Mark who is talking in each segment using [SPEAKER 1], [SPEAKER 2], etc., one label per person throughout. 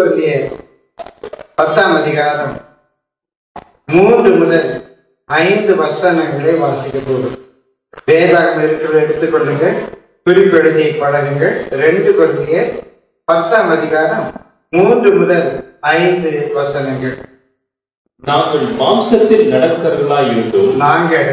[SPEAKER 1] கொரிந்தியர் பத்தாம் அதிகாரம் மூன்று முதல் ஐந்து வசனங்களை வாசிக்க போகும் வேதாகம் இருக்கிற எடுத்துக்கொள்ளுங்க குறிப்பெழுதி பழகுங்கள் ரெண்டு கொரிந்தியர் பத்தாம் அதிகாரம் மூன்று முதல் ஐந்து வசனங்கள்
[SPEAKER 2] நாங்கள் மாம்சத்தில் நடக்கிறவர்களாய் இருந்தோம்
[SPEAKER 1] நாங்கள்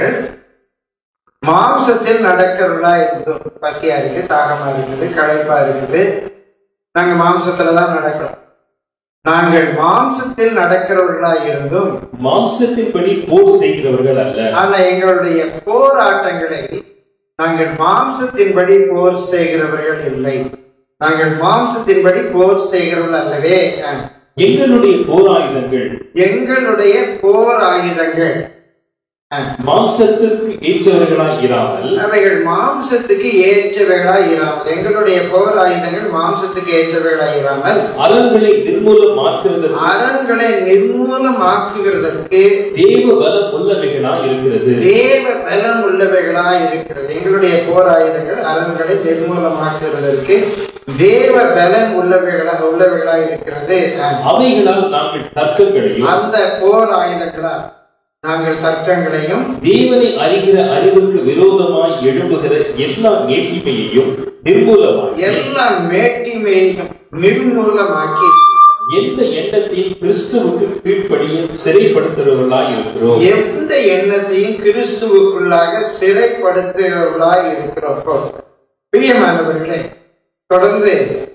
[SPEAKER 1] மாம்சத்தில் நடக்கிறவர்களா இருந்தோம் பசியா இருக்கு தாகமா இருக்குது களைப்பா இருக்குது நாங்க மாம்சத்துல தான் நடக்கிறோம் நாங்கள் மாம்சத்தில் நடக்கிறவர்களா இருந்தும்
[SPEAKER 2] மாம்சத்தின்படி போர் செய்கிறவர்கள் அல்ல
[SPEAKER 1] ஆனா எங்களுடைய போராட்டங்களை நாங்கள் மாம்சத்தின்படி போர் செய்கிறவர்கள் இல்லை நாங்கள் மாம்சத்தின்படி போர் செய்கிறவர்கள் அல்லவே அஹ்,
[SPEAKER 2] எங்களுடைய போராயுதங்கள்
[SPEAKER 1] எங்களுடைய போர் ஆயுதங்கள் அஹ்,
[SPEAKER 2] மாம்சத்திற்கு ஏற்றவர்களாய் இராமல்
[SPEAKER 1] அவைகள் மாம்சத்துக்கு ஏற்றவைகளாய் இராமல் எங்களுடைய போர் ஆயுதங்கள் மாம்சத்துக்கு ஏற்றவைகளாய் இராமல்
[SPEAKER 2] அறங்களை நிர்மூலமாக்குறதற்கு
[SPEAKER 1] அரண்களை நிர்மூலமாக்குகிறதற்கு
[SPEAKER 2] தேவ பலம் உள்ளவைகளாய் இருக்கிறது
[SPEAKER 1] தேவ பலம் உள்ளவைகளாய் இருக்கிறது எங்களுடைய போர் ஆயுதங்கள் அரண்களை நிர்மூலமாக்குகிறதற்கு தேவ பலன் உள்ளவைகளாக உள்ளவைகளாய் இருக்கிறது அஹ்,
[SPEAKER 2] அவைகளால் நாங்கள் தர்க்கங்களையும்
[SPEAKER 1] அந்த போர் ஆயுதங்களால் நாங்கள் தர்க்கங்களையும்
[SPEAKER 2] தேவனை அறிகிற அறிவுக்கு விரோதமாய் எழும்புகிற எல்லா மேட்டிமையையும் நிர்மூலமாய்
[SPEAKER 1] எல்லா மேட்டிமையையும் நிர்மூலமாக்கி
[SPEAKER 2] எந்த எண்ணத்தையும் கிறிஸ்துவுக்கு கீழ்ப்படிய சிறைப்படுத்துகிறவர்களாய் இருக்கிறோம்
[SPEAKER 1] எந்த எண்ணத்தையும் கிறிஸ்துவுக்குள்ளாக சிறைப்படுத்துகிறவர்களாய் இருக்கிறோம் பிரியமானவர்களே தொடர்ந்து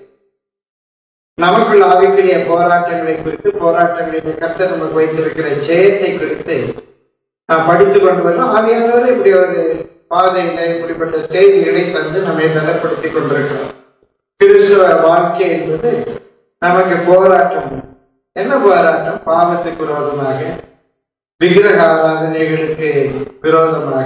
[SPEAKER 1] நமக்குள் ஆவிக்குரிய போராட்டங்களை குறித்து போராட்டங்களில் கர்த்தர் நமக்கு வைத்திருக்கிற ஜெயத்தை குறித்து நாம் படித்துக் கொண்டு வரோம் ஆவியானவர் இப்படி ஒரு பாதையில இப்படிப்பட்ட செய்திகளை தந்து நம்மை பலப்படுத்திக் கொண்டிருக்கிறோம் கிறிஸ்துவ வாழ்க்கை என்பது நமக்கு போராட்டம் என்ன போராட்டம் பாவத்துக்கு விரோதமாக விக்கிரக ஆராதனைகளுக்கு விரோதமாக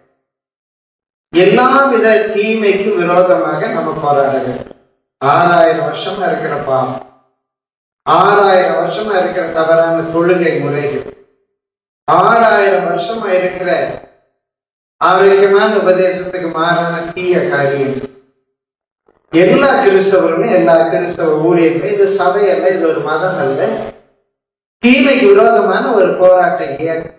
[SPEAKER 1] எல்லா வித தீமைக்கு விரோதமாக நம்ம போராட வேண்டும் ஆறாயிரம் வருஷமா இருக்கிற பாவம் ஆறாயிரம் வருஷமா இருக்கிற தவறான தொழுகை முறைகள் ஆறாயிரம் வருஷமா இருக்கிற ஆரோக்கியமான உபதேசத்துக்கு மாறான தீய காரியங்கள் எல்லா கிறிஸ்தவருமே எல்லா கிறிஸ்தவ ஊழியருமே இது சபை அல்ல இது ஒரு மதம் அல்ல தீமைக்கு விரோதமான ஒரு போராட்ட இயக்கம்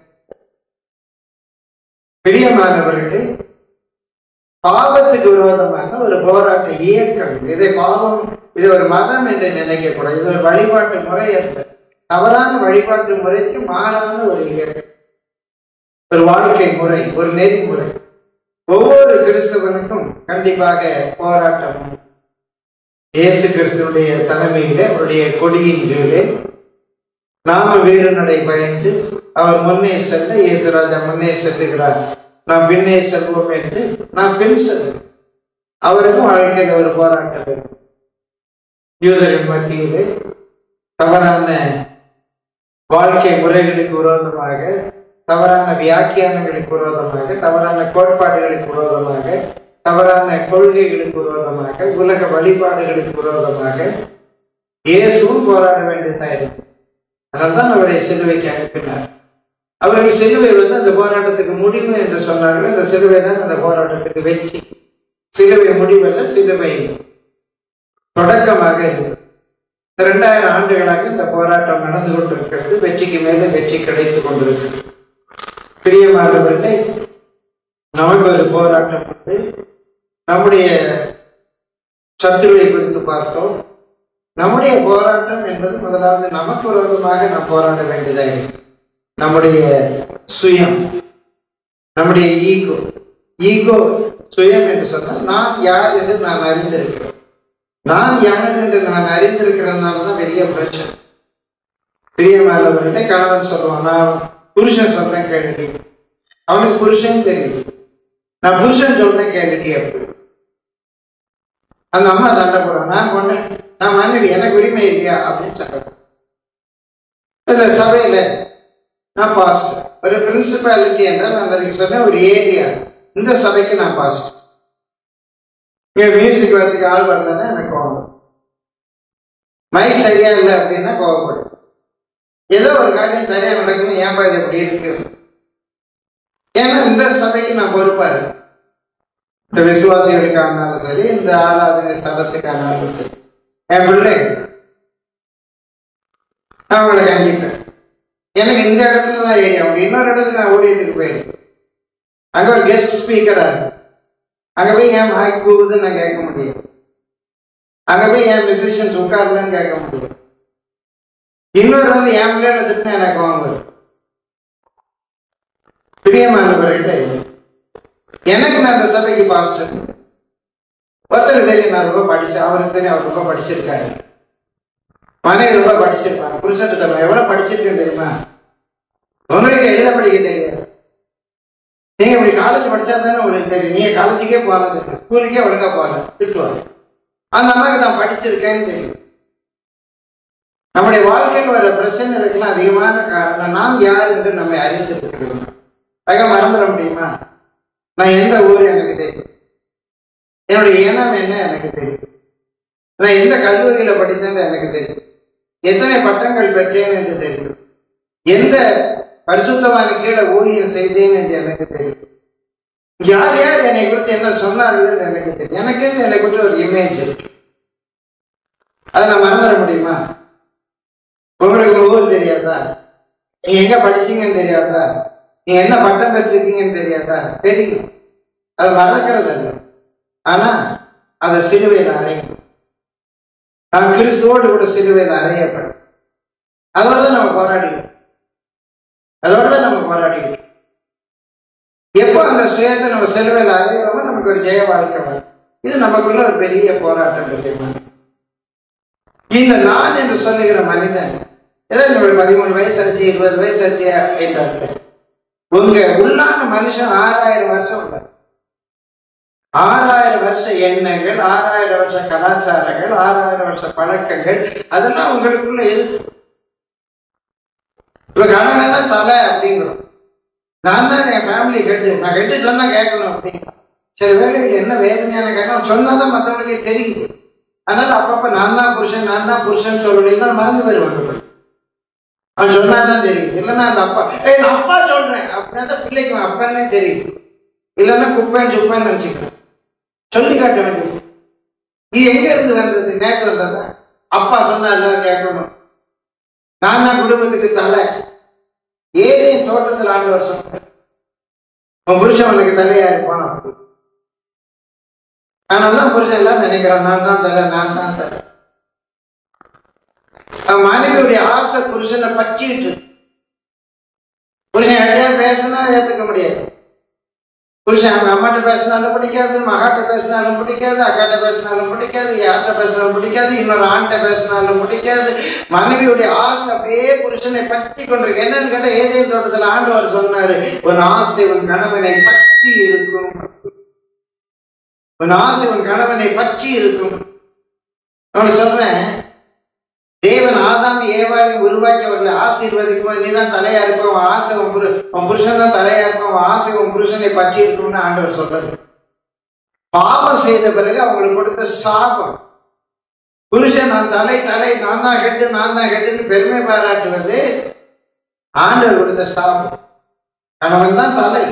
[SPEAKER 1] பிரியமானவர்களே பாவத்துக்கு விரோதமான ஒரு போராட்ட இயக்கம் இது. இதை பாவம் இது ஒரு மதம் என்று நினைக்கக்கூடாது இது ஒரு வழிபாட்டு முறை அல்ல தவறான வழிபாட்டு முறைக்கு மாறான ஒரு இயக்கம் ஒரு வாழ்க்கை முறை ஒரு நெறிமுறை ஒவ்வொரு கிறிஸ்தவனுக்கும் கண்டிப்பாக போராட்டம் உண்டு. இயேசு கிறிஸ்துவனுடைய தலைமையில அவருடைய கொடியின் கீழே நாம வீறு நடை பயந்து அவர் முன்னே செல்ல இயேசு ராஜா முன்னே செல்லுகிறார் நாம் பின்னே செல்வோம் என்று நாம் பின் செல்வோம் அவருக்கும் வாழ்க்கையில் ஒரு போராட்டம் இருக்கு. யூதர்கள் மத்தியிலே தவறான வாழ்க்கை முறைகளுக்கு விரோதமாக தவறான வியாக்கியானங்களுக்கு விரோதமாக தவறான கோட்பாடுகளுக்கு விரோதமாக தவறான கொள்கைகளுக்கு விரோதமாக உலக வழிபாடுகளுக்கு விரோதமாக இயேசுவும் போராட வேண்டியதா இருக்கு அதனால்தான் அவரை சிலுவைக்கு அனுப்பினார் அவர்கள் சிலுவை வந்து அந்த போராட்டத்துக்கு முடிவு என்று சொன்னார்கள் அந்த சிலுவை தான் அந்த போராட்டத்துக்கு வெற்றி சிலுவை முடிவல்ல சிலுவை தொடக்கமாக இருந்தது இந்த இரண்டாயிரம் ஆண்டுகளாக இந்த போராட்டம் நடந்து கொண்டிருக்கிறது வெற்றிக்கு மேல வெற்றி கிடைத்துக் கொண்டிருக்கிறது பிரியமானவர்களே நமக்கு ஒரு போராட்டம் உண்டு நம்முடைய சத்துருவை குறித்து பார்த்தோம் நம்முடைய போராட்டம் என்பது முதலாவது நமக்கு விரோதமாக நாம் போராட வேண்டியதாக இருக்கு நம்முடைய சுயம் நம்முடைய ஈகோ ஈகோ சுயம் என்று சொன்னால் நான் யார் என்று நான் அறிந்திருக்கிறேன் நான் யார் என்று நான் அறிந்திருக்கிறதுனால தான் பெரிய பிரச்சனை பிரியமானவர்களே கணவன் சொல்லுவான் நான் புருஷன் சொல்றேன் கேட்டுட்டி அவனுக்கு புருஷன் தெரியும் நான் புருஷன் சொல்றேன் கேட்டுட்டி அப்படி அந்த அம்மா சண்டை போடுறான் நான் பொண்ணு நான் மனைவி எனக்கு உரிமை இல்லையா அப்படின்னு சண்டை போடுறேன். இந்த சபையில நான் பாஸ்டர் ஒரு பிரின்சிபாலிட்டி என்றால் நான் வரைக்கும் சொன்னேன் ஒரு ஏரியா இந்த சபைக்கு நான் பாஸ்டர் இங்க மியூசிக் வச்சுக்க ஆள் வரலன்னா எனக்கு கோவம் மைக் சரியா இல்லை அப்படின்னா கோவப்படும் ஏதோ ஒரு காரியம் சரியா நடக்குது ஏன் பாரு இப்படி இருக்கு ஏன்னா இந்த சபைக்கு நான் பொறுப்பா இருக்கேன் இந்த விசுவாசிகளுக்கானாலும் சரி இந்த ஆராதனை ஸ்தலத்துக்கானாலும் சரி என் பிள்ளை நான் உங்களை கண்டிப்பேன் எனக்கு இந்த இடத்துல தான் ஏரியா அவங்க இன்னொரு இடத்துக்கு நான் ஓடிட்டு போயிருக்கேன் அங்க ஒரு கெஸ்ட் ஸ்பீக்கரா இருக்கு அங்க போய் ஏன் மாய்க் கூவுதுன்னு நான் கேட்க முடியும் அங்க போய் ஏன் மியூசிஷியன்ஸ் உட்காரலன்னு கேட்க முடியும் இன்னொரு வந்து என் பிள்ளைகளை திட்டினா எனக்கு கோவம் வரும் பிரியமானவர்களே எனக்கு நான் அந்த சபைக்கு பாஸ்டர் ஒருத்தருக்கு தெரியும் நான் ரொம்ப படிச்சேன் அவருக்கு தெரியும் அவர் ரொம்ப படிச்சிருக்காரு மனைவி ரொம்ப படிச்சிருப்பாங்க புருஷன் சொல்லுவாங்க எவ்வளவு படிச்சிருக்கேன் தெரியுமா உங்களுக்கு எழுத படிக்க தெரியாது நீங்க இப்படி காலேஜ் படிச்சா தானே உங்களுக்கு தெரியும் நீங்க காலேஜுக்கே போறது இல்லை ஸ்கூலுக்கே ஒழுங்கா போகல திட்டுவாங்க அந்த அம்மாவுக்கு நான் படிச்சிருக்கேன்னு தெரியும் நம்முடைய வாழ்க்கையில் வர பிரச்சனைகளுக்கெல்லாம் அதிகமான காரணம் நாம் யார் என்று நம்மை அறிந்திருக்கிறோம் ஆக மறந்துட முடியுமா நான் எந்த ஊர் எனக்கு தெரியும் என்னுடைய இனம் என்ன எனக்கு தெரியும் நான் எந்த கல்லூரியில படித்தேன்னு எனக்கு தெரியும் எத்தனை பட்டங்கள் பெற்றேன் என்று தெரியும் எந்த பரிசுத்தமான கீழே ஊழியம் செய்தேன் என்று எனக்கு தெரியும் யார் யார் என்னை குறித்து என்ன சொன்னார்கள் என்று எனக்கு தெரியும் எனக்கு என்னை குறித்து ஒரு இமேஜ் இருக்கு அதை நான் மறந்துட முடியுமா உங்களுக்கு உங்க ஊர் தெரியாதா நீங்க எங்க படிச்சீங்கன்னு தெரியாதா நீங்க என்ன பட்டம் பெற்றிருக்கீங்கன்னு தெரியாதா தெரியும் அது மறக்கிறது அல்ல ஆனா அதை சிலுவையில் அறையும் நான் கிறிஸ்துவோடு கூட சிலுவையில் அறையப்படும் அதோட தான் நம்ம போராடிக்கிறோம் அதோட தான் நம்ம போராடிக்கிறோம் எப்போ அந்த சுயத்தை நம்ம சிலுவையில் அறையிறோமோ நமக்கு ஒரு ஜெய வாழ்க்கை வரும் இது நமக்குள்ள ஒரு பெரிய போராட்டம் தெரியுமா இந்த நான் என்று சொல்லுகிற மனிதன் ஏதோ நம்மளுக்கு பதிமூணு வயசு ஆச்சு இருபது வயசு ஆச்சு அப்படின்றாங்க உங்க உள்ளான மனுஷன் ஆறாயிரம் வருஷம் உள்ள ஆறாயிரம் வருஷ எண்ணங்கள் ஆறாயிரம் வருஷ கலாச்சாரங்கள் ஆறாயிரம் வருஷ பழக்கங்கள் அதெல்லாம் உங்களுக்குள்ள இருக்கு இப்ப கணவன் தான் தலை அப்படிங்கிறோம் நான் தான் என் ஃபேமிலி கெட்டு நான் கெட்டு சொன்னா கேட்கணும் அப்படின்னு சில பேருக்கு என்ன வேதனையான கேட்கணும் சொன்னாதான் மற்றவங்களுக்கே தெரியுது அதனால அப்பப்ப நான் தான் புருஷன் நான் தான் புருஷன் சொல்லணும்னா மறந்து போயிடுவாங்க போய். அவன் சொன்னாதான் தெரியுது இல்லைன்னா அந்த அப்பா ஏய் நான் அப்பா சொல்றேன் அப்படின்னா பிள்ளைக்கு அவன் அப்பன்னே தெரியுது இல்லைன்னா குப்பைன்னு சுப்பேன்னு நினச்சிக்கிறேன் சொல்லி காட்ட வேண்டியது இது எங்க இருந்து வந்தது நேற்று வந்ததா அப்பா சொன்னா எல்லாரும் கேட்கணும் நான் தான் குடும்பத்துக்கு தலை ஏதேன் தோட்டத்தில் ஆண்டவர் சொன்னேன் உன் புருஷன் உனக்கு தலையா இருப்பான் அதனாலதான் புருஷன் எல்லாம் நினைக்கிறான் நான் தான் தலை நான் தான் தலை அவன் மனைவியுடைய ஆசை புருஷனை பற்றிட்டு புருஷன் யார்கிட்டயா பேசினா ஏத்துக்க முடியாது புருஷன் அவங்க அம்மாட்ட பேசினாலும் பிடிக்காது மகாட்ட பேசினாலும் பிடிக்காது அக்காட்ட பேசினாலும் பிடிக்காது யார்கிட்ட பேசினாலும் பிடிக்காது இன்னொரு ஆண்கிட்ட பேசினாலும் பிடிக்காது மனைவியுடைய ஆசை அப்படியே புருஷனை பற்றி கொண்டிருக்கு என்னன்னு கேட்டா ஏதேன் தோட்டத்தில் ஆண்டவர் சொன்னாரு உன் ஆசை உன் கணவனை பற்றி இருக்கும் உன் ஆசை உன் கணவனை பற்றி இருக்கும் நான் சொல்றேன் தேவன் ஆதாம் ஏவாளை உருவாக்கி அவர்களை ஆசீர்வதிக்கும் போது நீ தான் தலையா இருப்ப உன் ஆசை உன் புரு உன் புருஷன் தான் தலையா இருப்ப உன் ஆசை உன் புருஷனை பற்றி இருக்கும்னு ஆண்டவர் சொல்றாரு பாவம் செய்த பிறகு அவங்களுக்கு கொடுத்த சாபம் புருஷன் நான் தலை தலை நான் தான் கெட்டு நான் தான் கெட்டுன்னு பெருமை பாராட்டுவது ஆண்டவர் கொடுத்த சாபம் கணவன் தான் தலை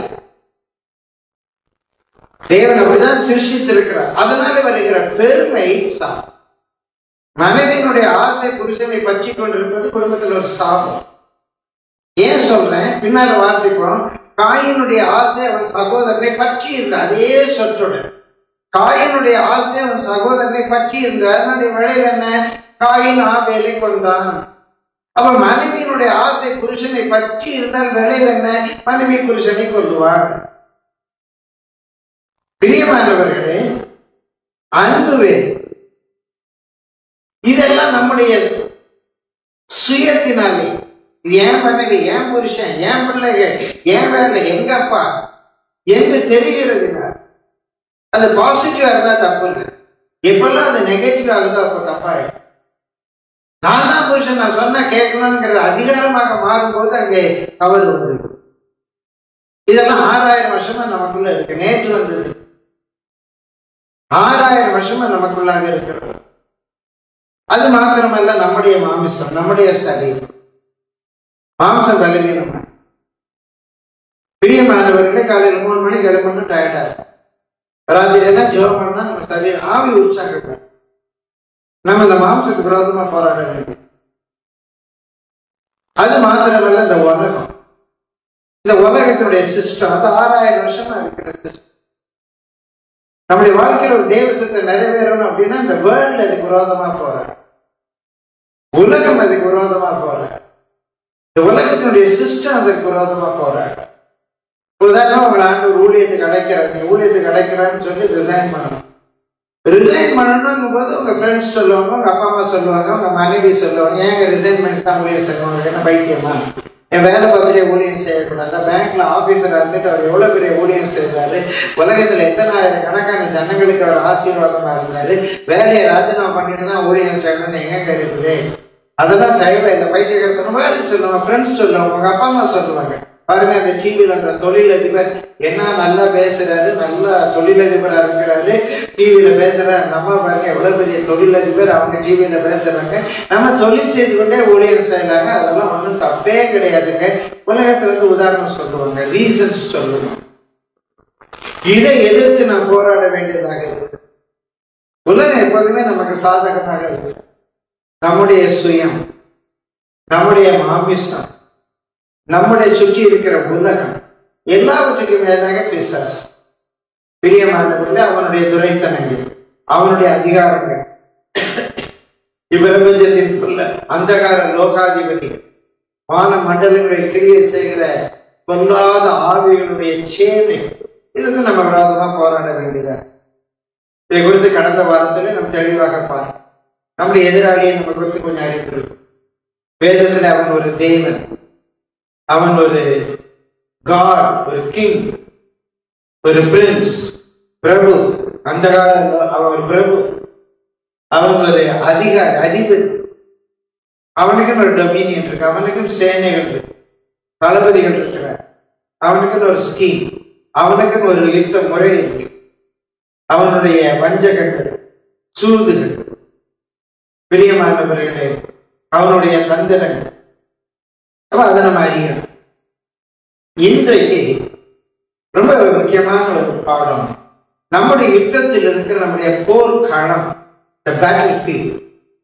[SPEAKER 1] தேவன் அப்படிதான் சிருஷ்டித்திருக்கிறார் அதனால வருகிற பெருமை சாபம் மனைவியினுடைய ஆசை புருஷனை பற்றி கொண்டிருப்பது குடும்பத்தில் ஒரு சாபம் ஏன் சொல்றேன் பின்னால வாசிப்போம் காயினுடைய ஆசை அவன் சகோதரனை பற்றி இருந்த அதே சொற்றுடன் காயினுடைய ஆசை அவன் சகோதரனை பற்றி இருந்த அதனுடைய விளைவு என்ன காயின் ஆபேலை கொண்டான் அப்ப மனைவியினுடைய ஆசை புருஷனை பற்றி இருந்தால் விளைவு என்ன மனைவி புருஷனை கொள்ளுவார் பிரியமானவர்களே அன்பு வேறு இதெல்லாம் நம்முடைய சுயத்தினாலே இது ஏன் மனைவி ஏன் புருஷன் ஏன் பிள்ளைகள் ஏன் வேலை எங்க அப்பா என்று தெரிகிறதுனால அது பாசிட்டிவா இருந்தா தப்பு இல்லை எப்பெல்லாம் அது நெகட்டிவ் ஆகுதோ அப்போ தப்பாயிடும் நான் தான் புருஷன் நான் சொன்னா கேட்கணுங்கிறது அதிகாரமாக மாறும்போது அங்கே தவறு வந்துருக்கு இதெல்லாம் ஆறாயிரம் வருஷமா நமக்குள்ள இருக்கு நேற்று வந்தது ஆறாயிரம் வருஷமா நமக்குள்ளாக இருக்கிறது அது மாத்திரமல்ல நம்முடைய மாமிசம் நம்முடைய சரீரம் மாம்சம் பலவீனம் பிரியமானவர்களே காலையில் மூணு மணிக்கு கிளம்பணும் டயர்டா இருக்கும் ராத்திரி என்ன ஜோம் பண்ணா நம்ம சரீரம் ஆவி உற்சாகம் நம்ம இந்த மாம்சத்துக்கு விரோதமா போராட வேண்டும் அது மாத்திரமல்ல இந்த உலகம் இந்த உலகத்தினுடைய சிஸ்டம் அது ஆறாயிரம் வருஷமா இருக்கிற சிஸ்டம் நம்முடைய வாழ்க்கையில ஒரு தேவசத்தை நிறைவேறணும் அப்படின்னா இந்த வேர்ல்டு அதுக்கு விரோதமா போற உலகம் அதுக்கு விரோதமா போற இந்த உலகத்தினுடைய சிஸ்டம் அதற்கு விரோதமா போற உதாரணம் உங்களை ஆண்டு ஒரு ஊழியத்துக்கு அழைக்கிறார் நீ ஊழியத்துக்கு அழைக்கிறான்னு சொல்லி ரிசைன் பண்ணணும் ரிசைன் பண்ணணுங்கும் போது உங்க ஃப்ரெண்ட்ஸ் சொல்லுவாங்க உங்க அப்பா அம்மா சொல்லுவாங்க உங்க மனைவி சொல்லுவாங்க ஏங்க ரிசைன் பண்ணிட்டு தான் ஊழியம் செய்வாங்க என்ன பைத்தியமா என் வேலை பார்த்துட்டே ஊழியம் செய்யக்கூடாது பேங்க்ல ஆபீசரா இருந்துட்டு அவர் எவ்வளவு பெரிய ஊழியம் செய்தாரு உலகத்துல எத்தனை ஆயிரம் கணக்கான ஜனங்களுக்கு அவர் ஆசீர்வாதமா இருந்தாரு வேலையை ராஜினாமா பண்ணிட்டு தான் ஊழியம் செய்யணும்னு எங்க கருதுது அதெல்லாம் தயவு இந்த பைத்தியக்காரத்தனம் வேலை சொல்லுவாங்க ஃப்ரெண்ட்ஸ் சொல்லுவாங்க உங்க அப்பா அம்மா சொல்லுவாங்க பாருங்க அந்த டிவியில் அந்த தொழிலதிபர் என்ன நல்லா பேசுறாரு நல்லா தொழிலதிபரா இருக்கிறாரு டிவியில பேசுறாரு நம்ம பாருங்க எவ்வளவு பெரிய தொழிலதிபர் அவங்க டிவியில பேசுறாங்க நம்ம தொழில் செய்து கொண்டே ஊழியர் செய்யலாங்க அதெல்லாம் ஒன்றும் தப்பே கிடையாதுங்க உலகத்துல இருந்து உதாரணம் சொல்லுவாங்க ரீசன்ஸ் சொல்லுவாங்க இதை எதிர்த்து நாம் போராட வேண்டியதாக இருக்கு உலகம் எப்போதுமே நமக்கு சாதகமாக இருக்கு நம்முடைய சுயம் நம்முடைய மாமிசம் நம்முடைய சுற்றி இருக்கிற உலகம் எல்லாவற்றுக்கும் மேலாக பிசாஸ் பிரியமானவர்களே அவனுடைய துரைத்தனங்கள் அவனுடைய அதிகாரங்கள் இப்பிரபஞ்சத்திற்குள்ள அந்தகார லோகாதிபதி வான மண்டலங்களில் கிரியை செய்கிற பொல்லாத ஆவிகளுடைய சேவை இதுக்கு நம்ம விரோதமா போராட வேண்டியதா இதை குறித்து கடந்த வாரத்துல நம்ம தெளிவாக பார்த்தோம் நம்முடைய எதிராளியை நம்ம குறித்து கொஞ்சம் அறிந்திருக்கும் வேதத்துல அவன் ஒரு தேவன் அவன் ஒரு காட் ஒரு கிங் ஒரு பிரின்ஸ் பிரபு அந்த கால அவன் ஒரு பிரபு அவன் ஒரு அதிகாரி அதிபதி அவனுக்குன்னு ஒரு டொமினியன் இருக்கு அவனுக்குன்னு சேனைகள் இருக்கு தளபதிகள் இருக்கிறார் அவனுக்குன்னு ஒரு ஸ்கீம் அவனுக்குன்னு ஒரு யுத்த முறை இருக்கு அவனுடைய வஞ்சகங்கள் சூதுகள் பிரியமானவர்களே அவனுடைய தந்திரங்கள் அப்ப அதை நம்ம அறியணும் இன்றைக்கு ரொம்ப முக்கியமான ஒரு பாடம் நம்முடைய யுத்தத்தில் இருக்கிற நம்முடைய போர்க்களம் பேட்டில் ஃபீல்ட்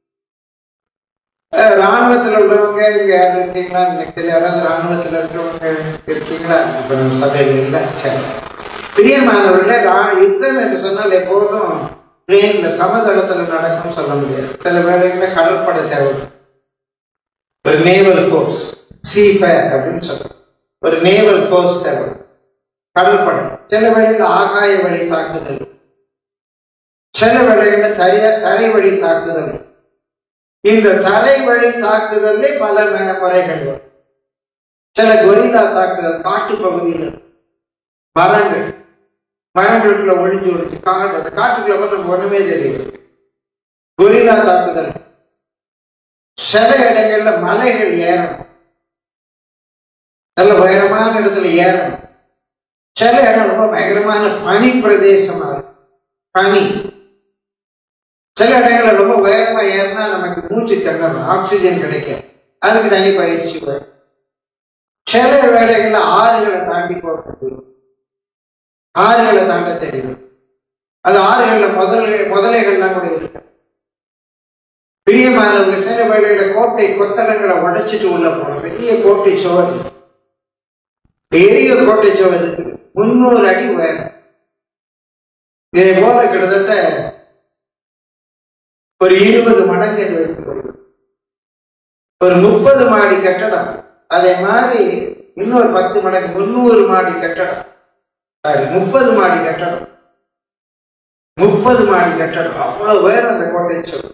[SPEAKER 1] ராணுவத்தில் உள்ளவங்க இங்க யாரும் இருக்கீங்களா எனக்கு யாராவது ராணுவத்தில் இருக்கிறவங்க இருக்கீங்களா இப்ப நம்ம சபையில் இல்லை சரி பிரியமானவர்களே ரா- யுத்தம் என்று சொன்னால் எப்போதும் பிளேன்ல சமதளத்துல நடக்கும் சொல்ல முடியாது சில வேளைகளில் கடற்படை தேவை ஒரு நேவல் ஃபோர்ஸ் சீ ஃபயர் அப்படின்னு சொல்றோம் ஒரு நேவல் ஃபோர்ஸ் தேவை கடற்படை சில வேளையில் ஆகாய வழி தாக்குதல் சில வேளைகளில் தரைய தரை வழி தாக்குதல் இந்த தரை வழி தாக்குதலே பல ம- முறைகள் வரும் சில கொரில்லா தாக்குதல் காட்டு பகுதியில் மரங்கள் மரங்களுக்குள்ள ஒளிஞ்சு ஒளிஞ்சு காடு அந்த காட்டுக்குள்ள வந்து நமக்கு ஒண்ணுமே தெரியுது கொரில்லா தாக்குதல் சில இடங்கள்ல மலைகள் ஏறணும் நல்ல உயரமான இடத்துல ஏறணும் சில இடம் ரொம்ப பயங்கரமான பனி பிரதேசமா இருக்கும் பனி சில இடங்கள்ல ரொம்ப உயரமா ஏறினா நமக்கு மூச்சு திணறணும் ஆக்சிஜன் கிடைக்கும் அதுக்கு தனி பயிற்சி வரும் சில வேளைகள்ல ஆறுகளை தாண்டி போக முடியும் ஆறுகளை தாண்ட தெரியும் அது ஆறுகள்ல முதல்ல முதலைகள்லாம் கூட இருக்கு பிரியமானவங்க சில வேளையில கோட்டை கொத்தளங்களை உடைச்சிட்டு உள்ள போனோம் பெரிய கோட்டை சுவர் பெரிய கோட்டை சுவர் இருக்கு முன்னூறு அடி உயரம் இதே போல கிட்டத்தட்ட ஒரு இருபது மடங்கு என்று வைத்துக் கொள்ளும் ஒரு முப்பது மாடி கட்டடம் அதே மாதிரி இன்னொரு பத்து மடங்கு முன்னூறு மாடி கட்டடம் சாரி முப்பது மாடி கட்டடம் முப்பது மாடி கட்டடம் அவ்வளவு உயரம் அந்த கோட்டை சுவர்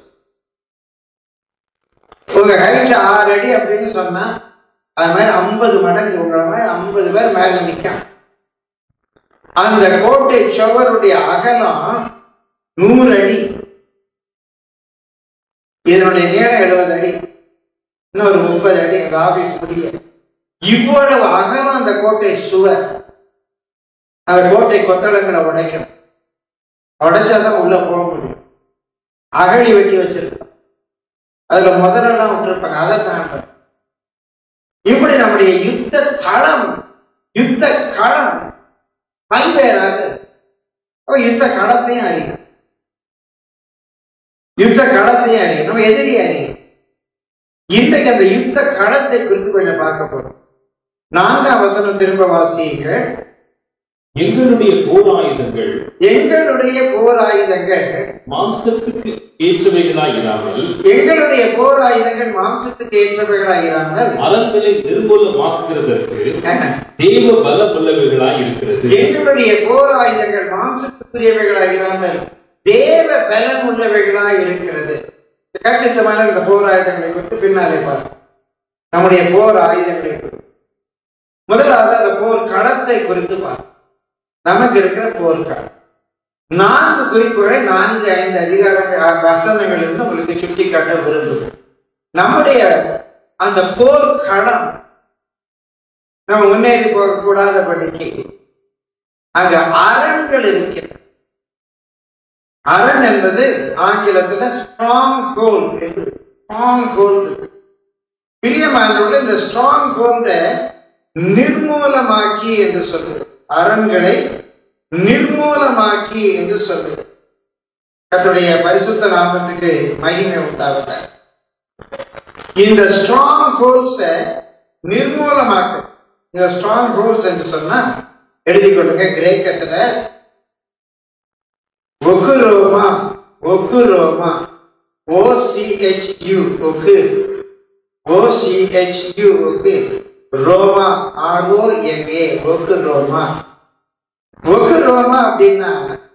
[SPEAKER 1] உங்க ஹைட் ஆறு அடி அப்படின்னு சொன்னா அது மாதிரி ஐம்பது மடங்கு உங்களை மாதிரி ஐம்பது பேர் மேல நிற்கும் அந்த கோட்டை சுவருடைய அகலம் நூறு அடி இதனுடைய நீளம் எழுபது அடி இன்னும் ஒரு முப்பது அடி எங்க ஆபீஸ் முடிய இவ்வளவு அகலம் அந்த கோட்டை சுவர் அந்த கோட்டை கொத்தளங்களை உடைக்கணும் உடைச்சாதான் உள்ள போக முடியும் அகழி வெட்டி வச்சிருக்கோம் அதுல முதலெல்லாம் விட்டுருப்பாங்க அதை தாண்டணும் இப்படி நம்முடைய யுத்த தளம் யுத்த களம் பல்வேறாக அப்ப யுத்த களத்தையும் அறியும் யுத்த களத்தையும் அறியும் நம்ம எதிரி அறியும் இன்றைக்கு அந்த யுத்த களத்தை குறித்து கொஞ்சம் பார்க்க போறோம் நான்காம் வசனம் திரும்ப வாசியுங்கள்
[SPEAKER 2] எங்களுடைய போர் ஆயுதங்கள்
[SPEAKER 1] எங்களுடைய போர் ஆயுதங்கள்
[SPEAKER 2] மாம்சத்துக்கு ஏற்றவைகளாய் இராமல்
[SPEAKER 1] எங்களுடைய போர் ஆயுதங்கள் மாம்சத்துக்கு ஏற்றவைகளாகிறார்கள்
[SPEAKER 2] அரண்களை நிர்மூலமாக்குகிறதற்கு தேவ பலம் உள்ளவைகளாய் இருக்கிறது
[SPEAKER 1] எங்களுடைய போர் ஆயுதங்கள் மாம்சத்துக்குரியவைகளாகிறார்கள் தேவ பலன் உள்ளவைகளாய் இருக்கிறது கச்சித்தமான இந்த போர் ஆயுதங்களை குறித்து பின்னாலே பார்ப்போம் நம்முடைய போர் ஆயுதங்களை குறித்து முதலாவது அந்த போர் களத்தை குறித்து பார்ப்போம் நமக்கு இருக்கிற போர்க்களம் நான்கு குறிப்புகளை நான்கு ஐந்து அதிகார வசனங்கள் இருந்து உங்களுக்கு சுட்டி காட்ட விரும்புகிறேன் நம்முடைய அந்த போர் களம் நம்ம முன்னேறி போகக்கூடாதபடிக்கு அங்க அரண்கள் இருக்கிறது அரண் என்பது ஆங்கிலத்துல ஸ்ட்ராங் ஹோல் ஸ்ட்ராங் ஹோல் பிரியமானவர்கள் இந்த ஸ்ட்ராங் ஹோல்ட நிர்மூலமாக்கி என்று சொல்லுது அரண்களை நிர்மூலமாக்கி என்று சொல்லுது கர்த்தருடைய பரிசுத்த நாமத்துக்கு மகிமை உண்டாவத இந்த ஸ்ட்ராங் ஹோல்ஸ நிர்மூலமாக்கும் இந்த ஸ்ட்ராங் ஹோல்ஸ் என்று சொன்னா எழுதிக் கொள்ளுங்க கிரேக்கத்துல ஒகுரோமா ஒகுரோமா ஓசிஹெச்யூ ஒகு ஓசிஹெச்யூ ஒகு ரோமா ஆர்ஓஎம்ஏ ஒகு ரோமா ஒகு ரோமா அப்படின்னா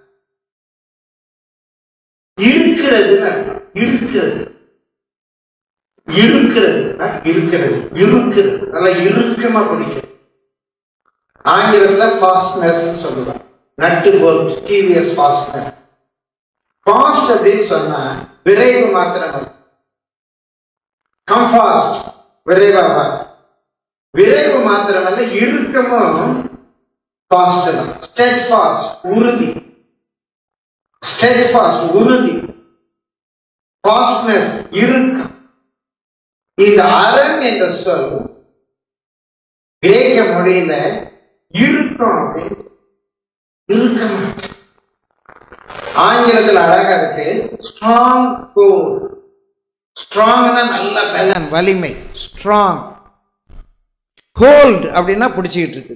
[SPEAKER 1] இருக்கிறதுன்னு அர்த்தம். இருக்கிறது இருக்கிறது அஹ், இருக்கிறது இருக்கிறது நல்லா இறுக்கமா பிடிக்கும் ஆங்கிலத்துல ஃபாஸ்ட்னஸ் சொல்லுவாங்க நட்டு போல்ட் டிவிஎஸ் ஃபாஸ்ட்னர் ஃபாஸ்ட் அப்படின்னு சொன்னா விரைவு மாத்திரம் கம் ஃபாஸ்ட் விரைவா வா விரைவு மாத்திரமல்ல இறுக்கமும் ஃபாஸ்ட் தான் ஸ்டெட் ஃபாஸ்ட் உறுதி ஸ்டெட் ஃபாஸ்ட் உறுதி ஃபாஸ்ட்னஸ் இறுக்கம் இந்த அரண் என்ற சொல் கிரேக்க மொழியில இறுக்கம் அப்படின்னு இறுக்கம் ஆங்கிலத்தில் அழகா இருக்கு ஸ்ட்ராங் கோல் ஸ்ட்ராங்னா நல்ல பலன் வலிமை ஸ்ட்ராங் ஹோல்ட் அப்படின்னா பிடிச்சிக்கிட்டு இருக்கு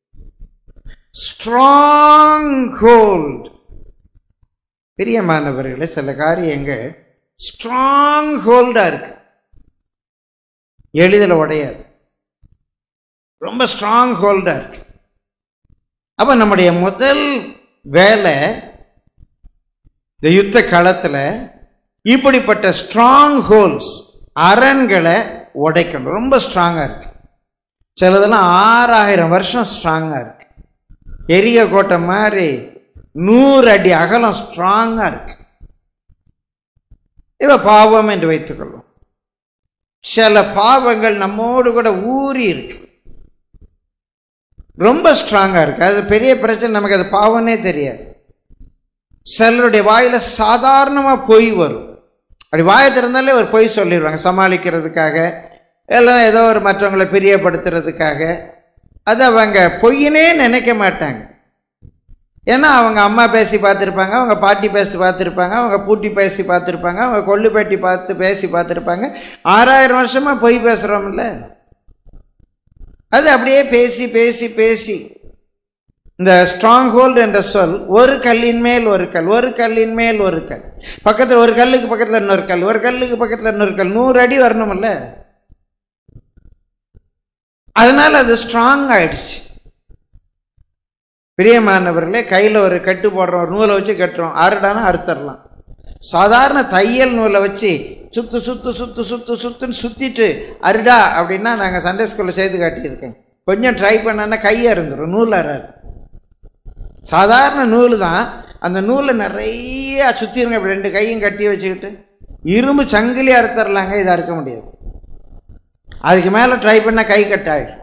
[SPEAKER 1] ஸ்ட்ராங் ஹோல்ட் பிரியமானவர்களே சில காரியங்கள் ஸ்ட்ராங் ஹோல்டா இருக்கு எளிதில் உடையாது ரொம்ப ஸ்ட்ராங் ஹோல்டா இருக்கு அப்ப நம்முடைய முதல் வேலை இந்த யுத்த களத்தில் இப்படிப்பட்ட ஸ்ட்ராங் ஹோல்ஸ் அரண்களை உடைக்கணும் ரொம்ப ஸ்ட்ராங்காக இருக்கு சிலதெல்லாம் ஆறாயிரம் வருஷம் ஸ்ட்ராங்காக இருக்கு எரிய கோட்டை மாதிரி நூறு அடி அகலம் ஸ்ட்ராங்காக இருக்கு இவ பாவம் என்று வைத்துக்கொள்வோம் சில பாவங்கள் நம்மோடு கூட ஊறி இருக்கு ரொம்ப ஸ்ட்ராங்காக இருக்கு அது பெரிய பிரச்சனை நமக்கு அது பாவம்னே தெரியாது சிலருடைய வாயில சாதாரணமா பொய் வரும் அப்படி வாயை திறந்தாலே ஒரு பொய் சொல்லிடுவாங்க சமாளிக்கிறதுக்காக இல்லைன்னா ஏதோ ஒரு மற்றவங்களை பிரியப்படுத்துறதுக்காக அது அவங்க பொய்யினே நினைக்க மாட்டாங்க ஏன்னா அவங்க அம்மா பேசி பார்த்துருப்பாங்க அவங்க பாட்டி பேசி பார்த்துருப்பாங்க அவங்க பூட்டி பேசி பார்த்துருப்பாங்க அவங்க கொள்ளு பேட்டி பார்த்து பேசி பார்த்துருப்பாங்க ஆறாயிரம் வருஷமா பொய் பேசுகிறோம்ல அது அப்படியே பேசி பேசி பேசி இந்த ஸ்ட்ராங் ஹோல்டு என்ற சொல் ஒரு கல்லின் மேல் ஒரு கல் ஒரு கல்லின் மேல் ஒரு கல் பக்கத்தில் ஒரு கல்லுக்கு பக்கத்தில் இன்னொரு கல் ஒரு கல்லுக்கு பக்கத்தில் இன்னொரு கல் நூறு அடி வரணும்ல அதனால அது ஸ்ட்ராங் ஆயிடுச்சு பிரியமானவர்களே கையில் ஒரு கட்டு போடுறோம் ஒரு நூலை வச்சு கட்டுறோம் அறுடானா அறுத்தரலாம் சாதாரண தையல் நூலை வச்சு சுத்து சுத்து சுத்து சுத்து சுத்துன்னு சுத்திட்டு அருடா அப்படின்னா நாங்கள் சண்டே ஸ்கூலில் செய்து காட்டியிருக்கேன் கொஞ்சம் ட்ரை பண்ணனா கையை இருந்துடும் நூல் அறாது சாதாரண நூல் தான் அந்த நூலை நிறைய சுற்றிருங்க இப்படி ரெண்டு கையும் கட்டி வச்சுக்கிட்டு இரும்பு சங்கிலி அறுத்தரலாங்க இதை அறுக்க முடியாது அதுக்கு மேலே ட்ரை பண்ணால் கை கட்டாயிரும்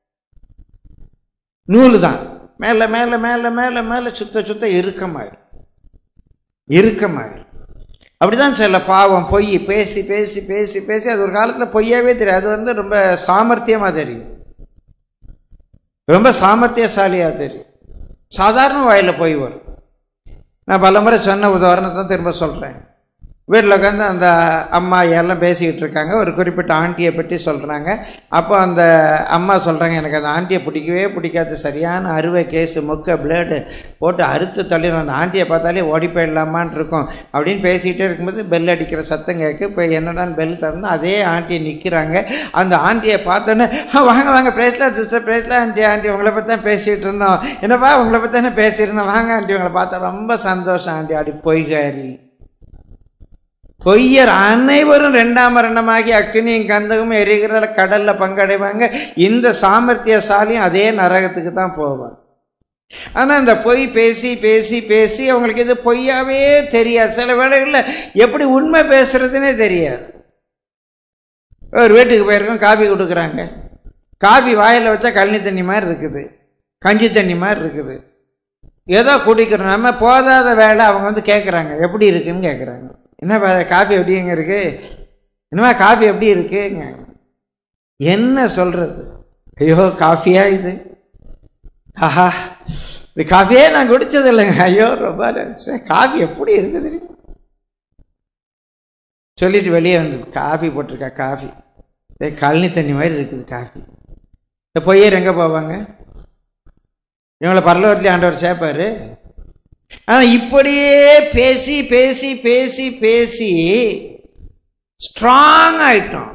[SPEAKER 1] நூல் தான் மேலே மேலே மேலே மேலே மேலே சுத்த சுத்த இறுக்கமாயிரும் இறுக்கமாயிரும் அப்படிதான் சில பாவம் பொய் பேசி பேசி பேசி பேசி அது ஒரு காலத்தில் பொய்யாவே தெரியும் அது வந்து ரொம்ப சாமர்த்தியமாக தெரியும் ரொம்ப சாமர்த்தியசாலியாக தெரியும் சாதாரண வாயில் பொய் வரும் நான் பல முறை சொன்ன உதாரணத்தை திரும்ப சொல்கிறேன் வீட்டில் உட்காந்து அந்த அம்மா எல்லாம் பேசிக்கிட்டு இருக்காங்க ஒரு குறிப்பிட்ட ஆண்டியை பற்றி சொல்கிறாங்க அப்போ அந்த அம்மா சொல்கிறாங்க எனக்கு அந்த ஆண்டியை பிடிக்கவே பிடிக்காது சரியான அறுவை கேஸு மொக்க பிளேடு போட்டு அறுத்து தள்ளிடும் அந்த ஆண்டியை பார்த்தாலே ஓடி போயிடலாமான்னு இருக்கும் அப்படின்னு பேசிக்கிட்டே இருக்கும்போது பெல் அடிக்கிற சத்தம் கேட்கு இப்போ என்னடான்னு பெல் திறந்து அதே ஆண்டியை நிற்கிறாங்க அந்த ஆண்டியை பார்த்தோன்னே "ஆ, வாங்க வாங்க பிரேஸ்லாம் சிஸ்டர் பிரேஸ்லாம் ஆண்டி ஆண்டி உங்களை பற்றி தான் பேசிகிட்டு இருந்தோம் என்னப்பா உங்களை பற்றி தானே பேசியிருந்தோம் வாங்க ஆண்டி உங்களை பார்த்தா ரொம்ப சந்தோஷம் ஆண்டி அப்படி பொய்காரி பொய்யர் அனைவரும் ரெண்டாம் மரணமாகி அக்னியும் கந்தகமும் எரிகிற கடல்ல பங்கடைவாங்க இந்த சாமர்த்தியசாலியும் அதே நரகத்துக்கு தான் போவாங்க ஆனா இந்த பொய் பேசி பேசி பேசி அவங்களுக்கு இது பொய்யாவே தெரியாது சில வேளைகளில் எப்படி உண்மை பேசுறதுனே தெரியாது ஒரு வீட்டுக்கு போயிருக்கோம் காஃபி கொடுக்குறாங்க காஃபி வாயில் வச்சா கழனி தண்ணி மாதிரி இருக்குது கஞ்சி தண்ணி மாதிரி இருக்குது ஏதோ குடிக்கிறோம் நம்ம போதாத வேலை அவங்க வந்து கேட்குறாங்க எப்படி இருக்குன்னு கேட்குறாங்க என்ன பா- காஃபி எப்படிங்க இருக்கு என்னமா காஃபி எப்படி இருக்குங்க என்ன சொல்றது ஐயோ காஃபியா இது ஆஹா இப்படி காஃபியே நான் குடிச்சது இல்லைங்க ஐயோ ரொம்ப சே, காஃபி எப்படி இருக்குது தெரியுமா? சொல்லிட்டு வெளியே வந்து காஃபி போட்டிருக்கா காஃபி ஏய், கழனி தண்ணி மாதிரி இருக்குது காஃபி இந்த பொய்யர் எங்கே போவாங்க இவங்களை பரலவரத்துலேயே ஆண்டவர் சேர்ப்பாரு ஆனால் இப்படியே பேசி பேசி பேசி பேசி ஸ்ட்ராங் ஆயிட்டோம்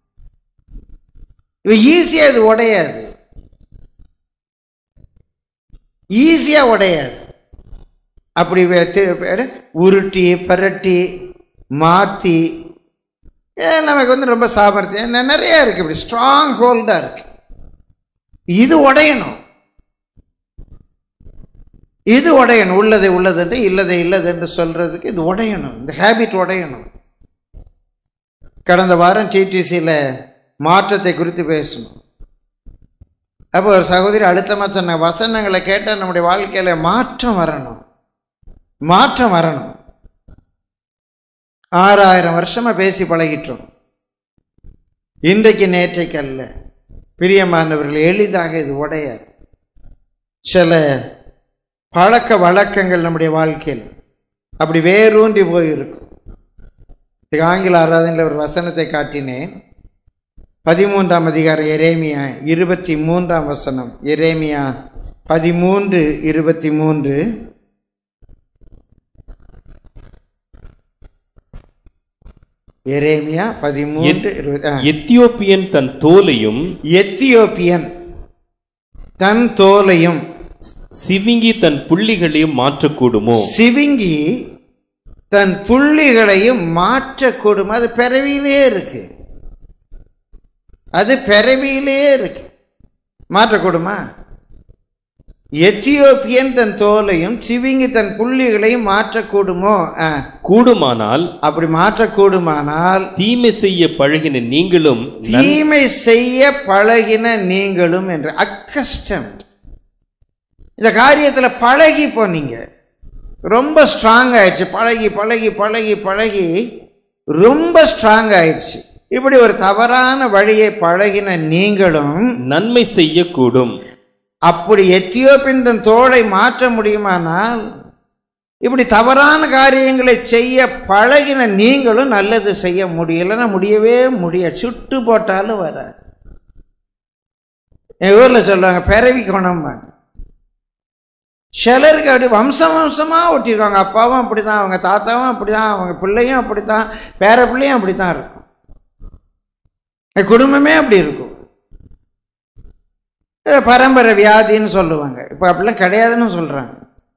[SPEAKER 1] இது ஈஸியாக இது உடையாது ஈஸியாக உடையாது அப்படி வே- தி- பேரு உருட்டி பரட்டி மாற்றி நமக்கு வந்து ரொம்ப சாமர்த்தியம் நெ- நிறைய இருக்கு இப்படி ஸ்ட்ராங் ஹோல்டாக இருக்கு இது உடையணும் இது உடையணும் உள்ளதை உள்ளதென்று இல்லதை இல்லதென்று சொல்றதுக்கு இது உடையணும் இந்த ஹேபிட் உடையணும் கடந்த வாரம் டிடிசியில் மாற்றத்தை குறித்து பேசணும் அப்போ ஒரு சகோதரி அழுத்தமாக சொன்ன வசனங்களை கேட்டால் நம்முடைய வாழ்க்கையில மாற்றம் வரணும் மாற்றம் வரணும் ஆறாயிரம் வருஷமா பேசி பழகிட்டோம் இன்றைக்கு நேற்றைக்கு அல்ல பிரியமானவர்கள் எளிதாக இது உடையாது சில பழக்க வழக்கங்கள் நம்முடைய வாழ்க்கையில் அப்படி வேரூன்றி போயிருக்கும் இதுக்கு ஆங்கில ஆராதனையில் ஒரு வசனத்தை காட்டினேன் பதிமூன்றாம் அதிகாரம் எரேமியா இருபத்தி மூன்றாம் வசனம் எரேமியா பதிமூன்று இருபத்தி மூன்று எரேமியா பதிமூன்று இருபத்தி ஆ.
[SPEAKER 2] எத்தியோப்பியன் தன் தோலையும்
[SPEAKER 1] எத்தியோப்பியன் தன் தோலையும்
[SPEAKER 2] சிவிங்கி தன் புள்ளிகளையும் மாற்றக்கூடுமோ
[SPEAKER 1] சிவிங்கி தன் புள்ளிகளையும் மாற்றக்கூடும் அது பிறவியிலே இருக்கு அது பிறவியிலே இருக்கு மாற்றக்கூடுமா எத்தியோப்பியன் தன் தோலையும் சிவிங்கி தன் புள்ளிகளையும் மாற்றக்கூடுமோ ஆ,
[SPEAKER 2] கூடுமானால்
[SPEAKER 1] அப்படி மாற்றக்கூடுமானால்
[SPEAKER 2] தீமை செய்ய பழகின நீங்களும் நன்-
[SPEAKER 1] தீமை செய்ய பழகின நீங்களும் என்று அக்கஸ்டம் இந்த காரியத்துல பழகி போனீங்க ரொம்ப ஸ்ட்ராங் ஆயிடுச்சு பழகி பழகி பழகி பழகி ரொம்ப ஸ்ட்ராங் ஆயிடுச்சு இப்படி ஒரு தவறான வழியை பழகின நீங்களும்
[SPEAKER 2] நன்மை செய்யக்கூடும்
[SPEAKER 1] அப்படி எத்தியோப்பின் தன் தோளை மாற்ற முடியுமானால் இப்படி தவறான காரியங்களை செய்ய பழகின நீங்களும் நல்லது செய்ய முடியலைன்னா முடியவே முடியாது சுட்டு போட்டாலும் வராது என் ஊர்ல சொல்லுவாங்க பிறவி குணம்பாங்க சிலருக்கு அப்படி வம்சம் வம்சமா ஒட்டியிருக்காங்க அப்பாவும் அப்படிதான் அவங்க தாத்தாவும் அப்படிதான் அவங்க பிள்ளையும் அப்படித்தான் பேர பிள்ளையும் அப்படித்தான் இருக்கும் என் குடும்பமே அப்படி இருக்கும் இது பரம்பரை வியாதின்னு சொல்லுவாங்க இப்போ அப்படிலாம் கிடையாதுன்னு சொல்றாங்க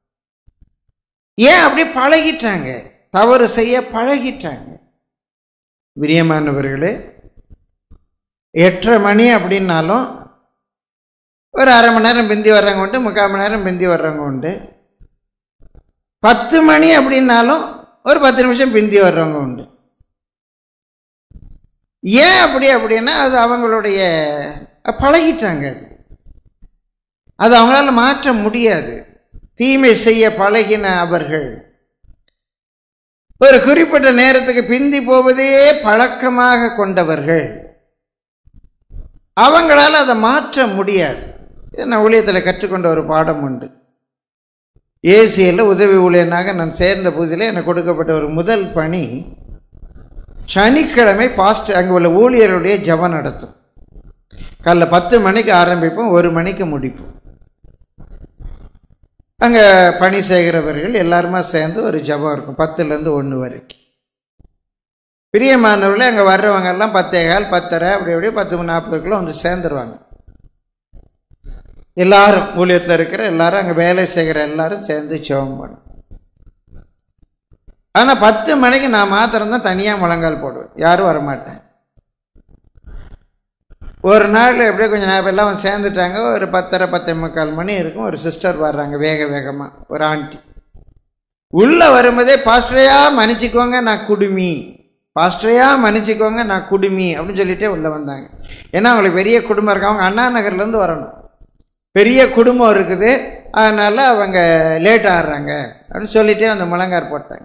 [SPEAKER 1] ஏன் அப்படி பழகிட்டாங்க தவறு செய்ய பழகிட்டாங்க பிரியமானவர்களே எட்டரை மணி அப்படின்னாலும் ஒரு அரை மணி நேரம் பிந்தி வர்றவங்க உண்டு முக்கால் மணி நேரம் பிந்தி வர்றவங்க உண்டு பத்து மணி அப்படின்னாலும் ஒரு பத்து நிமிஷம் பிந்தி வர்றவங்க உண்டு ஏன் அப்படி அப்படின்னா அது அவங்களுடைய பழகிட்டாங்க அது அது அவங்களால மாற்ற முடியாது தீமை செய்ய பழகின அவர்கள் ஒரு குறிப்பிட்ட நேரத்துக்கு பிந்தி போவதே பழக்கமாக கொண்டவர்கள் அவங்களால அதை மாற்ற முடியாது இது நான் ஊழியத்தில் கற்றுக்கொண்ட ஒரு பாடம் உண்டு ஏசியில் உதவி ஊழியனாக நான் சேர்ந்த புதிலே எனக்கு கொடுக்கப்பட்ட ஒரு முதல் பணி சனிக்கிழமை பாஸ்ட் அங்கே உள்ள ஊழியருடைய ஜெபம் நடத்தும் காலைல பத்து மணிக்கு ஆரம்பிப்போம் ஒரு மணிக்கு முடிப்போம் அங்கே பணி செய்கிறவர்கள் எல்லாருமா சேர்ந்து ஒரு ஜெபம் இருக்கும் பத்துலேருந்து ஒன்று வரைக்கும் பிரியமானவர்களே அங்கே வர்றவங்க எல்லாம் பத்தே கால் பத்தரை அப்படி அப்படியே பத்து நாற்பதுக்குள்ள வந்து சேர்ந்துருவாங்க எல்லாரும் ஊழியத்தில் இருக்கிற எல்லாரும் அங்கே வேலை செய்கிற எல்லாரும் சேர்ந்து ஜெபம் பண்ணும் ஆனால் பத்து மணிக்கு நான் மாத்திரம்தான் தனியாக முழங்கால் போடுவேன் யாரும் வரமாட்டேன் ஒரு நாள் எப்படியோ கொஞ்சம் நேரம் எல்லாம் வந்து சேர்ந்துட்டாங்க ஒரு பத்தரை பத்தே முக்கால் மணி இருக்கும் ஒரு சிஸ்டர் வர்றாங்க வேக வேகமாக ஒரு ஆண்டி உள்ளே வரும்போதே பாஸ்டரையா மன்னிச்சிக்கோங்க நான் குடுமி பாஸ்டரையா மன்னிச்சிக்கோங்க நான் குடுமி அப்படின்னு சொல்லிட்டே உள்ளே வந்தாங்க ஏன்னா அவங்களுக்கு பெரிய குடும்பம் இருக்கு அவங்க அண்ணா நகர்லேருந்து வரணும் பெரிய குடும்பம் இருக்குது அதனால் அவங்க லேட் ஆடுறாங்க அப்படின்னு சொல்லிட்டே அந்த முழங்கால் போட்டாங்க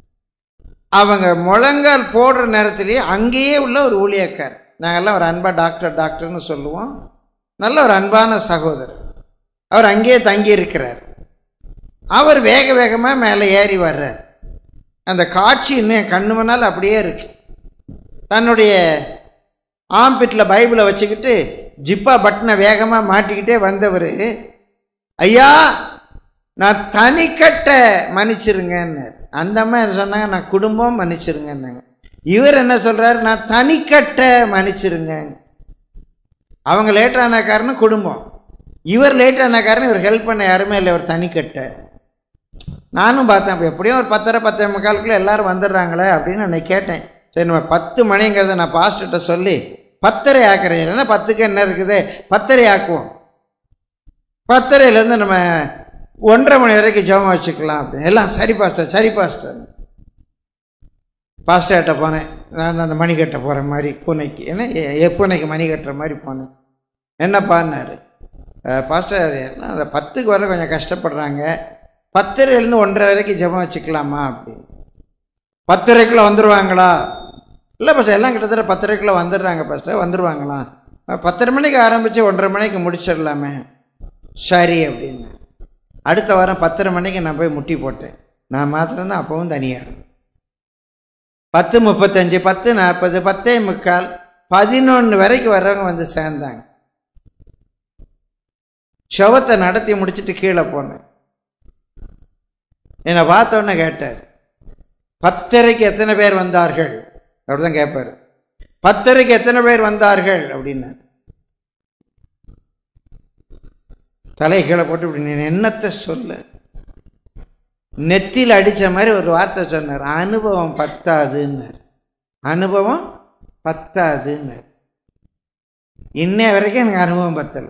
[SPEAKER 1] அவங்க முழங்கால் போடுற நேரத்திலேயே அங்கேயே உள்ள ஒரு ஊழியக்கார் நாங்கள்லாம் ஒரு அன்பா டாக்டர் டாக்டர்னு சொல்லுவோம் நல்ல ஒரு அன்பான சகோதரர் அவர் அங்கேயே தங்கி இருக்கிறார் அவர் வேக வேகமாக மேலே ஏறி வர்றார் அந்த காட்சி இன்னும் என் கண்ணு முன்னால் அப்படியே இருக்கு தன்னுடைய ஆம்பிட்டில் பைபிளை வச்சுக்கிட்டு ஜிப்பா பட்டனை வேகமாக மாட்டிக்கிட்டே வந்தவர் ஐயா நான் தனிக்கட்ட மன்னிச்சிருங்கன்னு அந்த அம்மா என்ன சொன்னாங்க நான் குடும்பம் மன்னிச்சிருங்கன்னாங்க இவர் என்ன சொல்றாரு நான் தனிக்கட்ட மன்னிச்சிருங்க அவங்க லேட் ஆன காரணம் குடும்பம் இவர் லேட் ஆன காரணம் இவர் ஹெல்ப் பண்ண யாருமே இல்லை இவர் தனிக்கட்ட நானும் பார்த்தேன் அப்போ எப்படியும் ஒரு பத்தரை பத்தே முக்காலுக்குள்ள எல்லாரும் வந்துடுறாங்களே அப்படின்னு நான் கேட்டேன் சரி நம்ம பத்து மணிங்கிறத நான் பாஸ்டர்கிட்ட சொல்லி பத்தரை ஆக்குறேன் இல்லைன்னா பத்துக்கு என்ன இருக்குது பத்தரை ஆக்குவோம் பத்தரையிலேருந்து நம்ம ஒன்றரை மணி வரைக்கும் ஜெபம் வச்சுக்கலாம் அப்படின்னு எல்லாம் சரி பாஸ்டர் சரி பாஸ்டர் பாஸ்டர்கிட்ட போனேன் நான் அந்த மணி கட்ட போகிற மாதிரி பூனைக்கு ஏன்னா எ- எ- பூனைக்கு மணி கட்டுற மாதிரி போனேன் என்னப்பான்னாரு "அஹ், பாஸ்டர் எல்லாம் அந்த பத்துக்கு வர கொஞ்சம் கஷ்டப்படுறாங்க பத்தரைலேருந்து ஒன்றரை வரைக்கும் ஜெபம் வச்சுக்கலாமா அப்படின்னு பத்தரைக்குள்ளே வந்துடுவாங்களா இல்லை பாஸ்டர் எல்லாம் கிட்டத்தட்ட பத்தரைக்குள்ளே வந்துடுறாங்க பாஸ்டர் வந்துடுவாங்களா அஹ், பத்தரை மணிக்கு ஆரம்பித்து ஒன்றரை மணிக்கு முடிச்சிடலாமே சரி அப்படின்னு அடுத்த வாரம் பத்தரை மணிக்கு நான் போய் முட்டி போட்டேன் நான் மாத்திரம்தான் அப்பவும் தனியாக இருந்தேன் பத்து முப்பத்தஞ்சு பத்து நாற்பது பத்தே முக்கால் பதினொன்று வரைக்கும் வர்றவங்க வந்து சேர்ந்தாங்க சவத்தை நடத்தி முடிச்சிட்டு கீழே போனேன் என்னை பார்த்த உடனே கேட்டார் பத்தரைக்கு எத்தனை பேர் வந்தார்கள் அப்படிதான் கேட்பார் பத்தரைக்கு எத்தனை பேர் வந்தார்கள் அப்படின்னாரு தலை கீழே போட்டு இப்படி நீ என்னத்தை சொல்ல நெத்தியில் அடித்த மாதிரி ஒரு வார்த்தை சொன்னார் அனுபவம் பத்தாதுன்னார் அனுபவம் பத்தாதுன்னார் இன்னைய வரைக்கும் எனக்கு அனுபவம் பத்தலை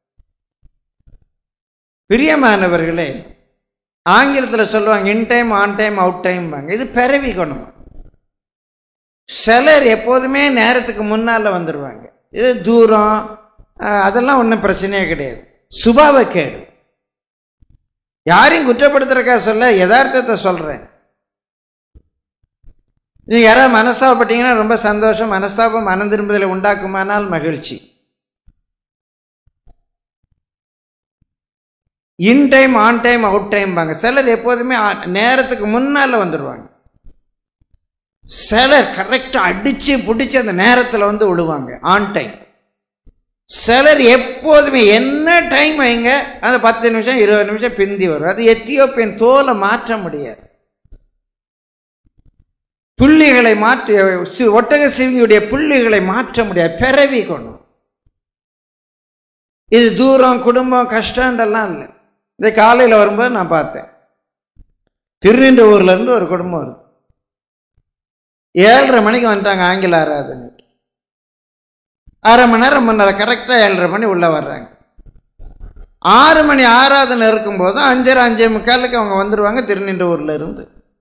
[SPEAKER 1] பிரியமானவர்களே ஆங்கிலத்தில் சொல்லுவாங்க in time on time out டைம்பாங்க இது பிறவி குணம் சிலர் எப்போதுமே நேரத்துக்கு முன்னால் வந்துடுவாங்க இது தூரம் அஹ், அதெல்லாம் ஒன்றும் பிரச்சனையே கிடையாது சுபாவக்கேடு யாரையும் குற்றப்படுத்துறக்கா சொல்ல யதார்த்தத்தை சொல்கிறேன் நீங்கள் யாராவது மனஸ்தாபப்பட்டீங்கன்னா ரொம்ப சந்தோஷம் மனஸ்தாபம் மனம் திரும்புதலை உண்டாக்குமானால் மகிழ்ச்சி in time on time out டைம்பாங்க சிலர் எப்போதுமே ஆ- நேரத்துக்கு முன்னால் வந்துடுவாங்க சிலர் கரெக்டாக அடித்து பிடிச்சி அந்த நேரத்தில் வந்து விடுவாங்க ஆன் டைம் சிலர் எப்போதுமே என்ன டைம் வைங்க அந்த பத்து நிமிஷம் இருபது நிமிஷம் பிந்தி வரும் அது எத்தியோப்பியன் தோலை மாற்ற முடியாது புள்ளிகளை மாற்றி சி- ஒட்டக சிவிங்கியுடைய புள்ளிகளை மாற்ற முடியாது பிறவி கொண்டும் இது தூரம் குடும்பம் கஷ்டன்றெல்லாம் இல்லை இந்த காலையில் வரும்போது நான் பார்த்தேன் திருநின்ற ஊர்ல இருந்து ஒரு குடும்பம் வருது ஏழரை மணிக்கு வந்துட்டாங்க ஆங்கில ஆராதனை அரை மணி நேரம் முன்னால கரெக்டாக ஏழரை மணி உள்ளே வர்றாங்க ஆறு மணி ஆராதனை இருக்கும்போது அஞ்சரை அஞ்சே முக்காலுக்கு அவங்க வந்துடுவாங்க திருநின்ற ஊர்ல இருந்து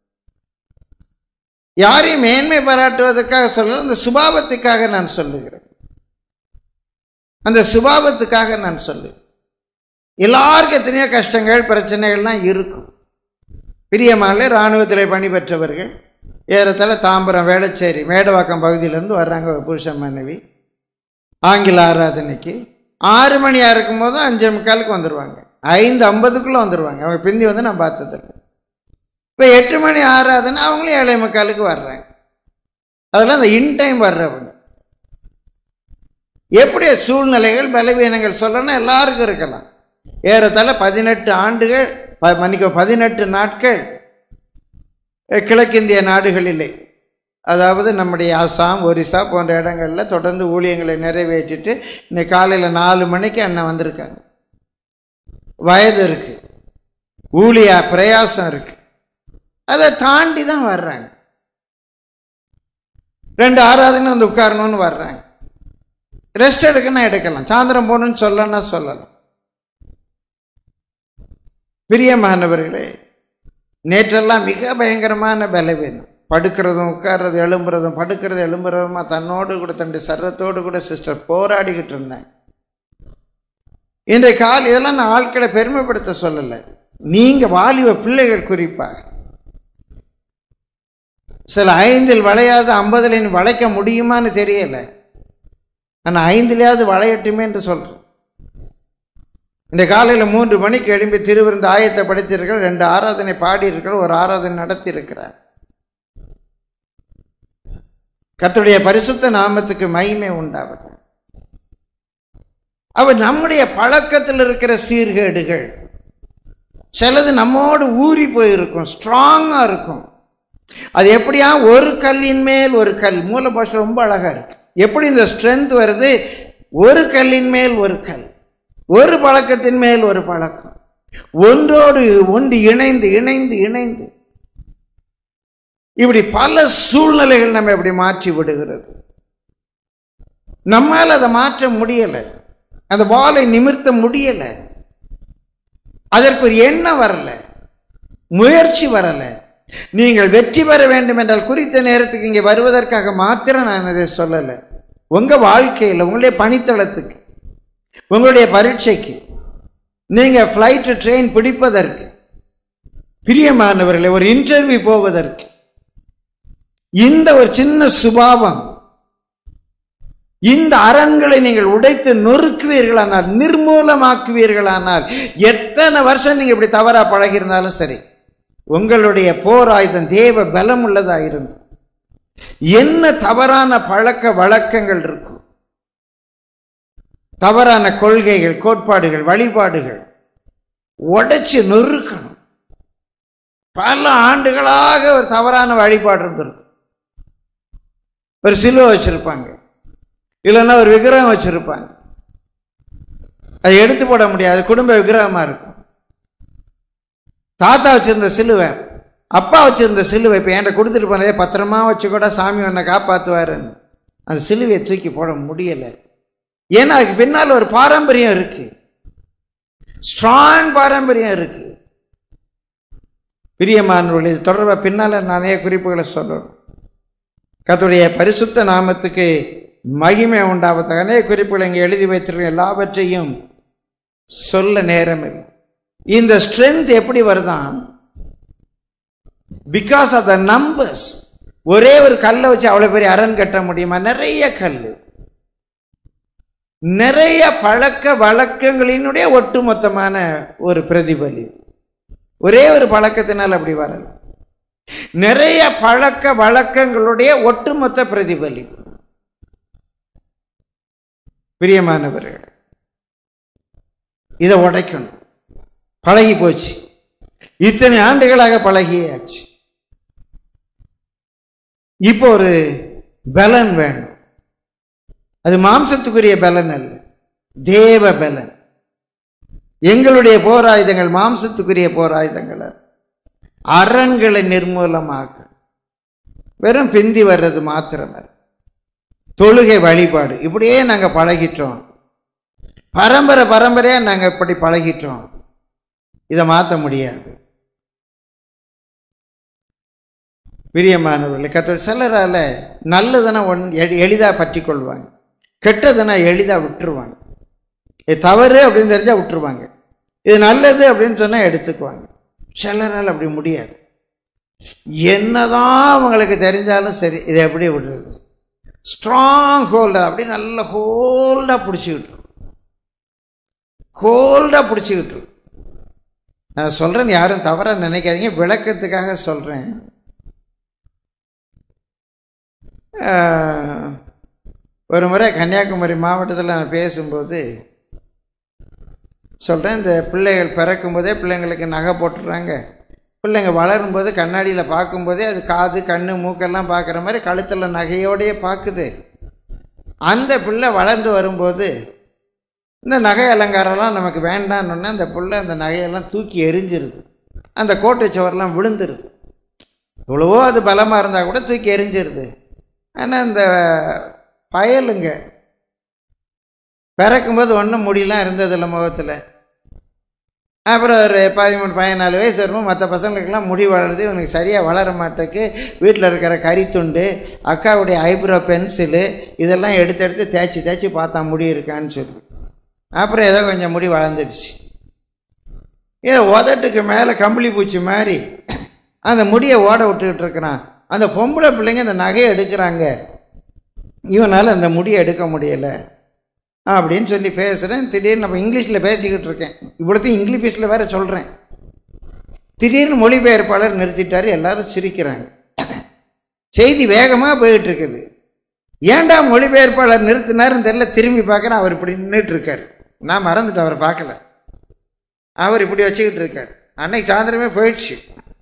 [SPEAKER 1] யாரையும் மேன்மை பாராட்டுவதற்காக சொல்ல அந்த சுபாவத்துக்காக நான் சொல்லுகிறேன் அந்த சுபாவத்துக்காக நான் சொல்லு எல்லாருக்கும் எத்தனையோ கஷ்டங்கள் பிரச்சனைகள்லாம் இருக்கும் பிரியமாலே இராணுவத்தில் பணி பெற்றவர்கள் ஏறத்தாழ தாம்பரம் வேளச்சேரி மேடவாக்கம் பகுதியிலேருந்து வர்றாங்க ஒரு புருஷன் மனைவி ஆங்கில ஆராதனைக்கு ஆறு மணியாக இருக்கும்போது அஞ்சே முக்காலுக்கு வந்துடுவாங்க ஐந்து ஐம்பதுக்குள்ளே வந்துடுவாங்க அவங்க பிந்தி வந்து நான் பார்த்ததில்ல இப்போ எட்டு மணி ஆராதனை அவங்களும் ஏழை முக்காலுக்கு வர்றாங்க அதெல்லாம் அந்த இன்டைம் வர்றவங்க எப்படி சூழ்நிலைகள் பலவீனங்கள் சொல்லணும் எல்லாருக்கும் இருக்கலாம் ஏறத்தாழ பதினெட்டு ஆண்டுகள் ப- மன்னிக்க பதினெட்டு நாட்கள் அஹ், கிழக்கிந்திய நாடுகளிலே அதாவது நம்முடைய அசாம் ஒரிசா போன்ற இடங்களில் தொடர்ந்து ஊழியங்களை நிறைவேற்றிட்டு இன்னைக்கு காலையில் நாலு மணிக்கு அண்ணன் வந்திருக்காங்க வயது இருக்கு ஊழிய பிரயாசம் இருக்கு அதை தாண்டி தான் வர்றாங்க ரெண்டு ஆராதனை வந்து உட்காரணும்னு வர்றாங்க ரெஸ்ட் எடுக்கனா எடுக்கலாம் சாயந்தரம் போகணும்னு சொல்லனா சொல்லலாம் பிரியமானவர்களே நேற்றெல்லாம் மிக பயங்கரமான பலவீனம் படுக்கிறதும் உட்கார்றது எழும்புறதும் படுக்கிறது எழும்புறதுமா தன்னோடு கூட தன்னுடைய சர்வத்தோடு கூட சிஸ்டர் போராடிக்கிட்டு இருந்தேன் இன்றைய கால் இதெல்லாம் நான் ஆட்களை பெருமைப்படுத்த சொல்லலை நீங்க வாலிப பிள்ளைகள் குறிப்பாக சில ஐந்தில் வளையாத ஐம்பதுல நீ வளைக்க முடியுமான்னு தெரியல ஆனா ஐந்துலயாவது வளையட்டுமே என்று சொல்றேன் இந்த காலையில் மூன்று மணிக்கு எழும்பி திருவிருந்து ஆயத்தை படித்தீர்கள் ரெண்டு ஆராதனை பாடியிருக்கிறார் ஒரு ஆராதனை நடத்தி இருக்கிறார் கர்த்தருடைய பரிசுத்த நாமத்துக்கு மகிமை உண்டாவது அவர் நம்முடைய பழக்கத்தில் இருக்கிற சீர்கேடுகள் சிலது நம்மோடு ஊறி போயிருக்கும் ஸ்ட்ராங்கா இருக்கும் அது எப்படியா ஒரு கல்லின் மேல் ஒரு கல் மூல பாஷை ரொம்ப அழகா இருக்கு எப்படி இந்த ஸ்ட்ரென்த் வருது ஒரு கல்லின் மேல் ஒரு கல் ஒரு பழக்கத்தின் மேல் ஒரு பழக்கம் ஒன்றோடு ஒன்று இணைந்து இணைந்து இணைந்து இப்படி பல சூழ்நிலைகள் நம்ம இப்படி மாற்றி விடுகிறது நம்மால் அதை மாற்ற முடியலை அந்த வாளை நிமிர்த்த முடியலை அதற்கு ஒரு எண்ணம் வரல முயற்சி வரல நீங்கள் வெற்றி பெற வேண்டும் என்றால் குறித்த நேரத்துக்கு இங்கே வருவதற்காக மாத்திரம் நான் இதை சொல்லலை உங்க வாழ்க்கையில் உங்களுடைய பணித்தளத்துக்கு உங்களுடைய பரீட்சைக்கு நீங்க ஃப்ளைட் ட்ரெயின் பிடிப்பதற்கு பிரியமானவர்களை ஒரு இன்டர்வியூ போவதற்கு இந்த ஒரு சின்ன சுபாவம் இந்த அரண்களை நீங்கள் உடைத்து நொறுக்குவீர்களானால் நிர்மூலமாக்குவீர்களானால் எத்தனை வருஷம் நீங்க இப்படி தவறா பழகியிருந்தாலும் சரி உங்களுடைய போர் ஆயுதம் தேவ பலம் உள்ளதா இருந்து என்ன தவறான பழக்க வழக்கங்கள் இருக்கும் தவறான கொள்கைகள் கோட்பாடுகள் வழிபாடுகள் உடைச்சு நொறுக்கணும் பல ஆண்டுகளாக ஒரு தவறான வழிபாடு இருந்திருக்கும் ஒரு சிலுவை வச்சிருப்பாங்க இல்லைன்னா ஒரு விக்கிரகம் வச்சிருப்பாங்க அதை எடுத்து போட முடியாது குடும்ப விக்கிரகமா இருக்கும் தாத்தா வச்சிருந்த சிலுவை அப்பா வச்சிருந்த சிலுவை இப்போ என்கிட்ட கொடுத்துட்டு போனதே பத்திரமா வச்சு கூட சாமி உன்னை காப்பாற்றுவாருன்னு அந்த சிலுவையை தூக்கி போட முடியலை ஏன்னா அதுக்கு பின்னால் ஒரு பாரம்பரியம் இருக்கு ஸ்ட்ராங் பாரம்பரியம் இருக்கு பிரியமானவர்கள் இது தொடர்பாக பின்னால் நிறைய குறிப்புகளை சொல்லணும் கர்த்தருடைய பரிசுத்த நாமத்துக்கு மகிமை உண்டாவதாக அநேக குறிப்புகளை இங்கே எழுதி வைத்திருக்க எல்லாவற்றையும் சொல்ல நேரம் இல்லை இந்த ஸ்ட்ரென்த் எப்படி வருதான் பிகாஸ் ஆஃப் த நம்பர்ஸ் ஒரே ஒரு கல்லை வச்சு அவ்வளோ பெரிய அரண் கட்ட முடியுமா நிறைய கல் நிறைய பழக்க வழக்கங்களினுடைய ஒட்டுமொத்தமான ஒரு பிரதிபலி ஒரே ஒரு பழக்கத்தினால் அப்படி வரல நிறைய பழக்க வழக்கங்களுடைய ஒட்டுமொத்த பிரதிபலி பிரியமானவர்கள் இதை உடைக்கணும் பழகி போச்சு இத்தனை ஆண்டுகளாக பழகியாச்சு இப்போ ஒரு பலன் வேணும் அது மாம்சத்துக்குரிய பலன் அல்ல தேவ பலன் எங்களுடைய போராயுதங்கள் மாம்சத்துக்குரிய போராயுதங்கள் அல்ல. அரண்களை நிர்மூலமாக்க வெறும் பிந்தி வர்றது மாத்திரமல்ல தொழுகை வழிபாடு இப்படியே நாங்க பழகிட்டோம் பரம்பரை பரம்பரையா நாங்க இப்படி பழகிட்டோம் இதை மாற்ற முடியாது பிரியமானவர்களை கற்ற சிலரால நல்லதுன்னா ஒன் எளி- எளிதா பற்றி கொள்வாங்க கெட்டதுன்னா எளிதா விட்டுருவாங்க இது தவறு அப்படின்னு தெரிஞ்சா விட்டுருவாங்க இது நல்லது அப்படின்னு சொன்னா எடுத்துக்குவாங்க சிலரால் அப்படி முடியாது என்னதான் அவங்களுக்கு தெரிஞ்சாலும் சரி இதை எப்படி விடுறது ஸ்ட்ராங் ஹோல்டா அப்படி நல்ல ஹோல்டா பிடிச்சிக்கிட்டு ஹோல்டா பிடிச்சிக்கிட்டு நான் சொல்றேன் யாரும் தவறா நினைக்காதீங்க விளக்கத்துக்காக சொல்றேன் ஆஹ், ஒரு முறை கன்னியாகுமரி மாவட்டத்தில் நான் பேசும்போது சொல்கிறேன் இந்த பிள்ளைகள் பிறக்கும்போதே பிள்ளைங்களுக்கு நகை போட்டுடுறாங்க பிள்ளைங்க வளரும்போது கண்ணாடியில் பார்க்கும்போதே அது காது கண்ணு மூக்கெல்லாம் பார்க்குற மாதிரி கழுத்தில் நகையோடையே பார்க்குது அந்த பிள்ளை வளர்ந்து வரும்போது இந்த நகை அலங்காரம்லாம் நமக்கு வேண்டான்னு அந்த பிள்ளை அந்த நகையெல்லாம் தூக்கி எரிஞ்சிருது அந்த கோட்டை சுவரெல்லாம் விழுந்துருது எவ்வளவோ அது பலமாக இருந்தால் கூட தூக்கி எரிஞ்சிருது ஆனால் இந்த பயலுங்க பிறக்கும்போது ஒன்றும் முடியெல்லாம் இருந்ததில்ல முகத்தில் அப்புறம் ஒரு பதிமூணு பதினாலு வயசு வரும்போது மற்ற பசங்களுக்கெல்லாம் முடி வளருது இவனுக்கு சரியாக வளர மாட்டேக்கு வீட்டில் இருக்கிற கரித்துண்டு அக்காவுடைய ஐப்ரோ பென்சிலு இதெல்லாம் எடுத்து எடுத்து தேய்ச்சி தேய்ச்சி பார்த்தா முடி இருக்கான்னு சொல்லி அப்புறம் ஏதோ கொஞ்சம் முடி வளர்ந்துடுச்சு ஏதோ உதட்டுக்கு மேலே கம்பளி பூச்சி மாதிரி அந்த முடியை ஓட விட்டுக்கிட்டு இருக்கிறான் அந்த பொம்பளை பிள்ளைங்க அந்த நகையை எடுக்கிறாங்க இவனால் அந்த முடியை எடுக்க முடியலை அப்படின்னு சொல்லி பேசுகிறேன் திடீர்னு நம்ம இங்கிலீஷில் பேசிக்கிட்டு இருக்கேன் இவ்வளோத்தையும் இங்கிலீஷில் வேற சொல்கிறேன் திடீர்னு மொழிபெயர்ப்பாளர் நிறுத்திட்டாரு எல்லாரும் சிரிக்கிறாங்க செய்தி வேகமாக போயிட்டு இருக்குது ஏன்டா மொழிபெயர்ப்பாளர் நிறுத்தினாருன்னு தெரியல திரும்பி பார்க்குறேன் அவர் இப்படி நின்றுட்டு இருக்கார் நான் மறந்துட்டேன் அவரை பார்க்கல அவர் இப்படி வச்சுக்கிட்டு இருக்கார் அன்னைக்கு சாயந்தரமே போயிடுச்சு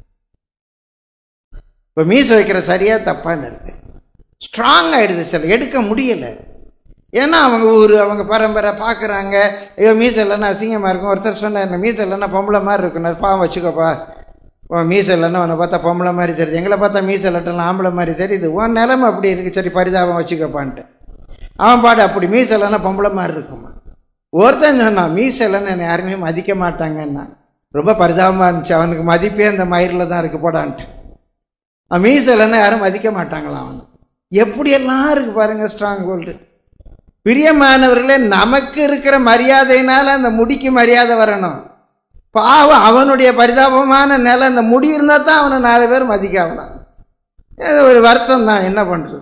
[SPEAKER 1] இப்போ மீச வைக்கிற சரியா தப்பான்னு இருக்கு ஸ்ட்ராங் ஆயிடுது சார் எடுக்க முடியலை ஏன்னா அவங்க ஊர் அவங்க பரம்பரை பார்க்குறாங்க ஐயோ மீசை இல்லைன்னா அசிங்கமாக இருக்கும் ஒருத்தர் சொன்னார் என்ன மீசை இல்லைன்னா பொம்பளை மாதிரி இருக்கணும் பாவம் வச்சுக்கோப்பா உன் மீசை இல்லைன்னா உன்னை பார்த்தா பொம்பளை மாதிரி தெரியுது எங்களை பார்த்தா மீசை இல்லட்டெல்லாம் ஆம்பளை மாதிரி தெரியுது உன் நிலைமை அப்படி இருக்குது சரி பரிதாபம் வச்சுக்கோப்பான்ட்டு அவன் பாடு அப்படி மீசை இல்லைன்னா பொம்பளை மாதிரி இருக்குமா ஒருத்தன் சொன்னான் மீசை இல்லைன்னு என்னை யாருமே மதிக்க மாட்டாங்கன்னா ரொம்ப பரிதாபமாக இருந்துச்சு அவனுக்கு மதிப்பே அந்த மயிரில் தான் இருக்கு போடான்ட்டு அவன் மீசை இல்லைன்னா யாரும் மதிக்க மாட்டாங்களாம் அவனுக்கு எப்படியெல்லாம் இருக்கு பாருங்க ஸ்ட்ராங் ஹோல்டு பிரியமானவர்களே நமக்கு இருக்கிற மரியாதையினால அந்த முடிக்கு மரியாதை வரணும் பாவம் அவனுடைய பரிதாபமான நிலை அந்த முடி இருந்தால் தான் அவனை நாலு பேர் மதிக்காவலாம் இது ஒரு வருத்தம் தான் என்ன பண்ணுறது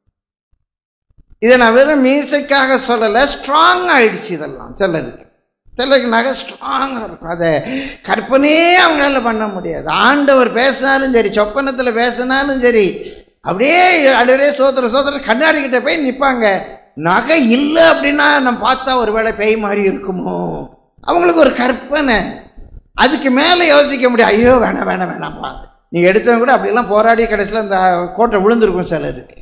[SPEAKER 1] இதை நான் வெறும் மீசைக்காக சொல்லலை ஸ்ட்ராங் ஆயிடுச்சு இதெல்லாம் சிலருக்கு சிலருக்கு நகை ஸ்ட்ராங்காக இருக்கும் அதை கற்பனையே அவங்களால பண்ண முடியாது ஆண்டவர் பேசினாலும் சரி சொப்பனத்தில் பேசினாலும் சரி அப்படியே அடிவரே சோத்திர சோத்திர கண்ணாடி கிட்ட போய் நிற்பாங்க நகை இல்லை அப்படின்னா நம்ம பார்த்தா ஒரு வேளை பேய் மாதிரி இருக்குமோ அவங்களுக்கு ஒரு கற்பனை அதுக்கு மேலே யோசிக்க முடியும் ஐயோ வேணாம் வேணாம் வேணாம்ப்பா நீ எடுத்தவங்க கூட அப்படியெல்லாம் போராடி கடைசியில் அந்த கோட்டை விழுந்திருக்கும் சிலருக்கு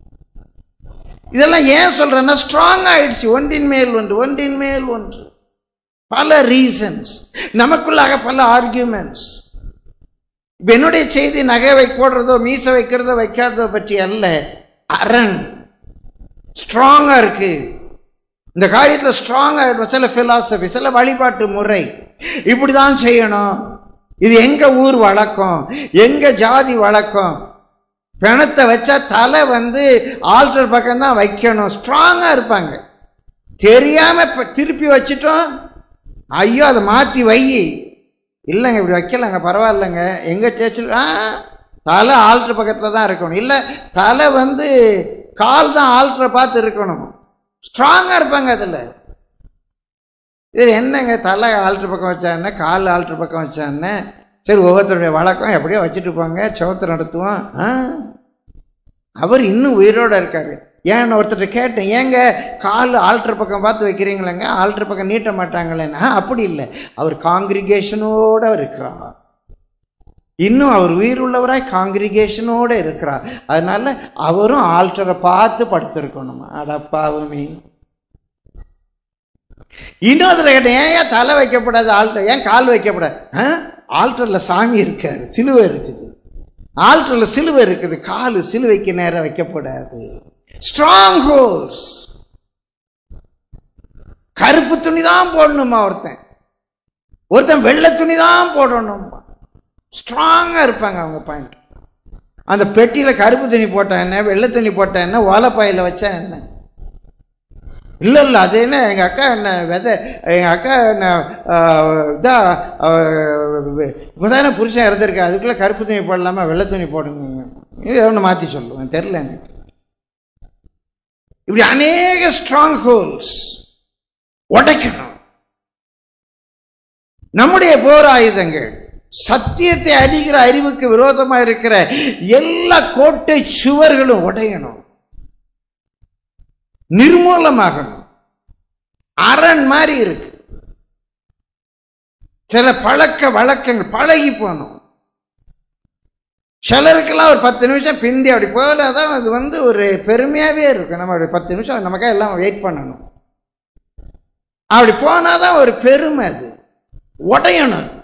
[SPEAKER 1] இதெல்லாம் ஏன் சொல்றேன்னா ஸ்ட்ராங் ஆயிடுச்சு ஒன்றின் மேல் ஒன்று ஒன்றின் மேல் ஒன்று பல ரீசன்ஸ் நமக்குள்ளாக பல ஆர்கியூமெண்ட்ஸ் இப்போ என்னுடைய செய்தி நகை வை போடுறதோ மீசை வைக்கிறதோ வைக்காததோ பற்றி அல்ல அரண் ஸ்ட்ராங்காக இருக்கு இந்த காரியத்தில் ஸ்ட்ராங்காக இருக்கும் சில ஃபிலாசபி சில வழிபாட்டு முறை இப்படி தான் செய்யணும் இது எங்க ஊர் வழக்கம் எங்க ஜாதி வழக்கம் பிணத்தை வச்சா தலை வந்து ஆல்டர் பக்கம் தான் வைக்கணும் ஸ்ட்ராங்காக இருப்பாங்க தெரியாம இப்போ திருப்பி வச்சிட்டோம் ஐயோ அதை மாற்றி வை இல்லைங்க இப்படி வைக்கலங்க பரவாயில்லைங்க எங்கள் சேர்ச்சில் ஆ தலை ஆல்டர் பக்கத்தில் தான் இருக்கணும் இல்லை தலை வந்து கால் தான் ஆல்டரை பார்த்து இருக்கணும் ஸ்ட்ராங்காக இருப்பாங்க அதில் இது என்னங்க தலை ஆல்டர் பக்கம் வச்சா என்ன கால் ஆல்டர் பக்கம் வச்சா என்ன சரி ஒவ்வொருத்தருடைய வழக்கம் எப்படியோ வச்சுட்டு போங்க சோத்தை நடத்துவோம் ஆ அவர் இன்னும் உயிரோட இருக்காரு ஏன் ஒருத்தர் கேட்டேன் ஏங்க கால் ஆல்டர் பக்கம் பார்த்து வைக்கிறீங்களேங்க ஆல்டர் பக்கம் நீட்ட மாட்டாங்களேன்னா அப்படி இல்லை அவர் காங்கிரிகேஷனோட இருக்கிறார் இன்னும் அவர் உயிர் உள்ளவராய் காங்கிரிகேஷனோட இருக்கிறார் அதனால அவரும் ஆல்டரை பார்த்து படுத்திருக்கணும் அடப்பாவுமே இன்னொருத்தர் கேட்டேன் ஏன் ஏன் தலை வைக்கப்படாது ஆல்டர் ஏன் கால் வைக்கப்படாது ஆ ஆல்டரில் சாமி இருக்காரு சிலுவை இருக்குது ஆல்டரில் சிலுவை இருக்குது காலு சிலுவைக்கு நேரம் வைக்கப்படாது ஸ்ட்ராங் ஹோல்ஸ் கருப்பு துணி தான் போடணுமா ஒருத்தன் ஒருத்தன் வெள்ளை துணி தான் போடணுமா ஸ்ட்ராங்காக இருப்பாங்க அவங்க பாயிண்ட் அந்த பெட்டியில் கருப்பு துணி போட்டா என்ன வெள்ளை துணி போட்டா என்ன ஓலைப்பாயில் வச்சா என்ன இல்லை இல்லை அது என்ன எங்கள் அக்கா என்ன விதை எங்கள் அக்கா என்ன இதாக இப்போ தானே புருஷன் இறந்துருக்கு அதுக்குள்ளே கருப்பு துணி போடலாமா வெள்ளை துணி போடுங்க இது ஒன்று மாற்றி சொல்லுவேன் தெரில எனக்கு இப்படி அநேக ஸ்ட்ராங் ஹோல்ஸ் உடைக்கணும் நம்முடைய போர் ஆயுதங்கள் சத்தியத்தை அறிகிற அறிவுக்கு விரோதமாக இருக்கிற எல்லா கோட்டை சுவர்களும் உடையணும் நிர்மூலமாகணும் அரண் மாதிரி இருக்கு சில பழக்க வழக்கங்கள் பழகி போகணும் சிலருக்கெல்லாம் ஒரு பத்து நிமிஷம் பிந்தி அப்படி போகல தான் அது வந்து ஒரு பெருமையாகவே இருக்கும் நம்ம அப்படி பத்து நிமிஷம் நமக்காக எல்லாம் வெயிட் பண்ணணும் அப்படி போனால் தான் ஒரு பெருமை அது உடையணும் அது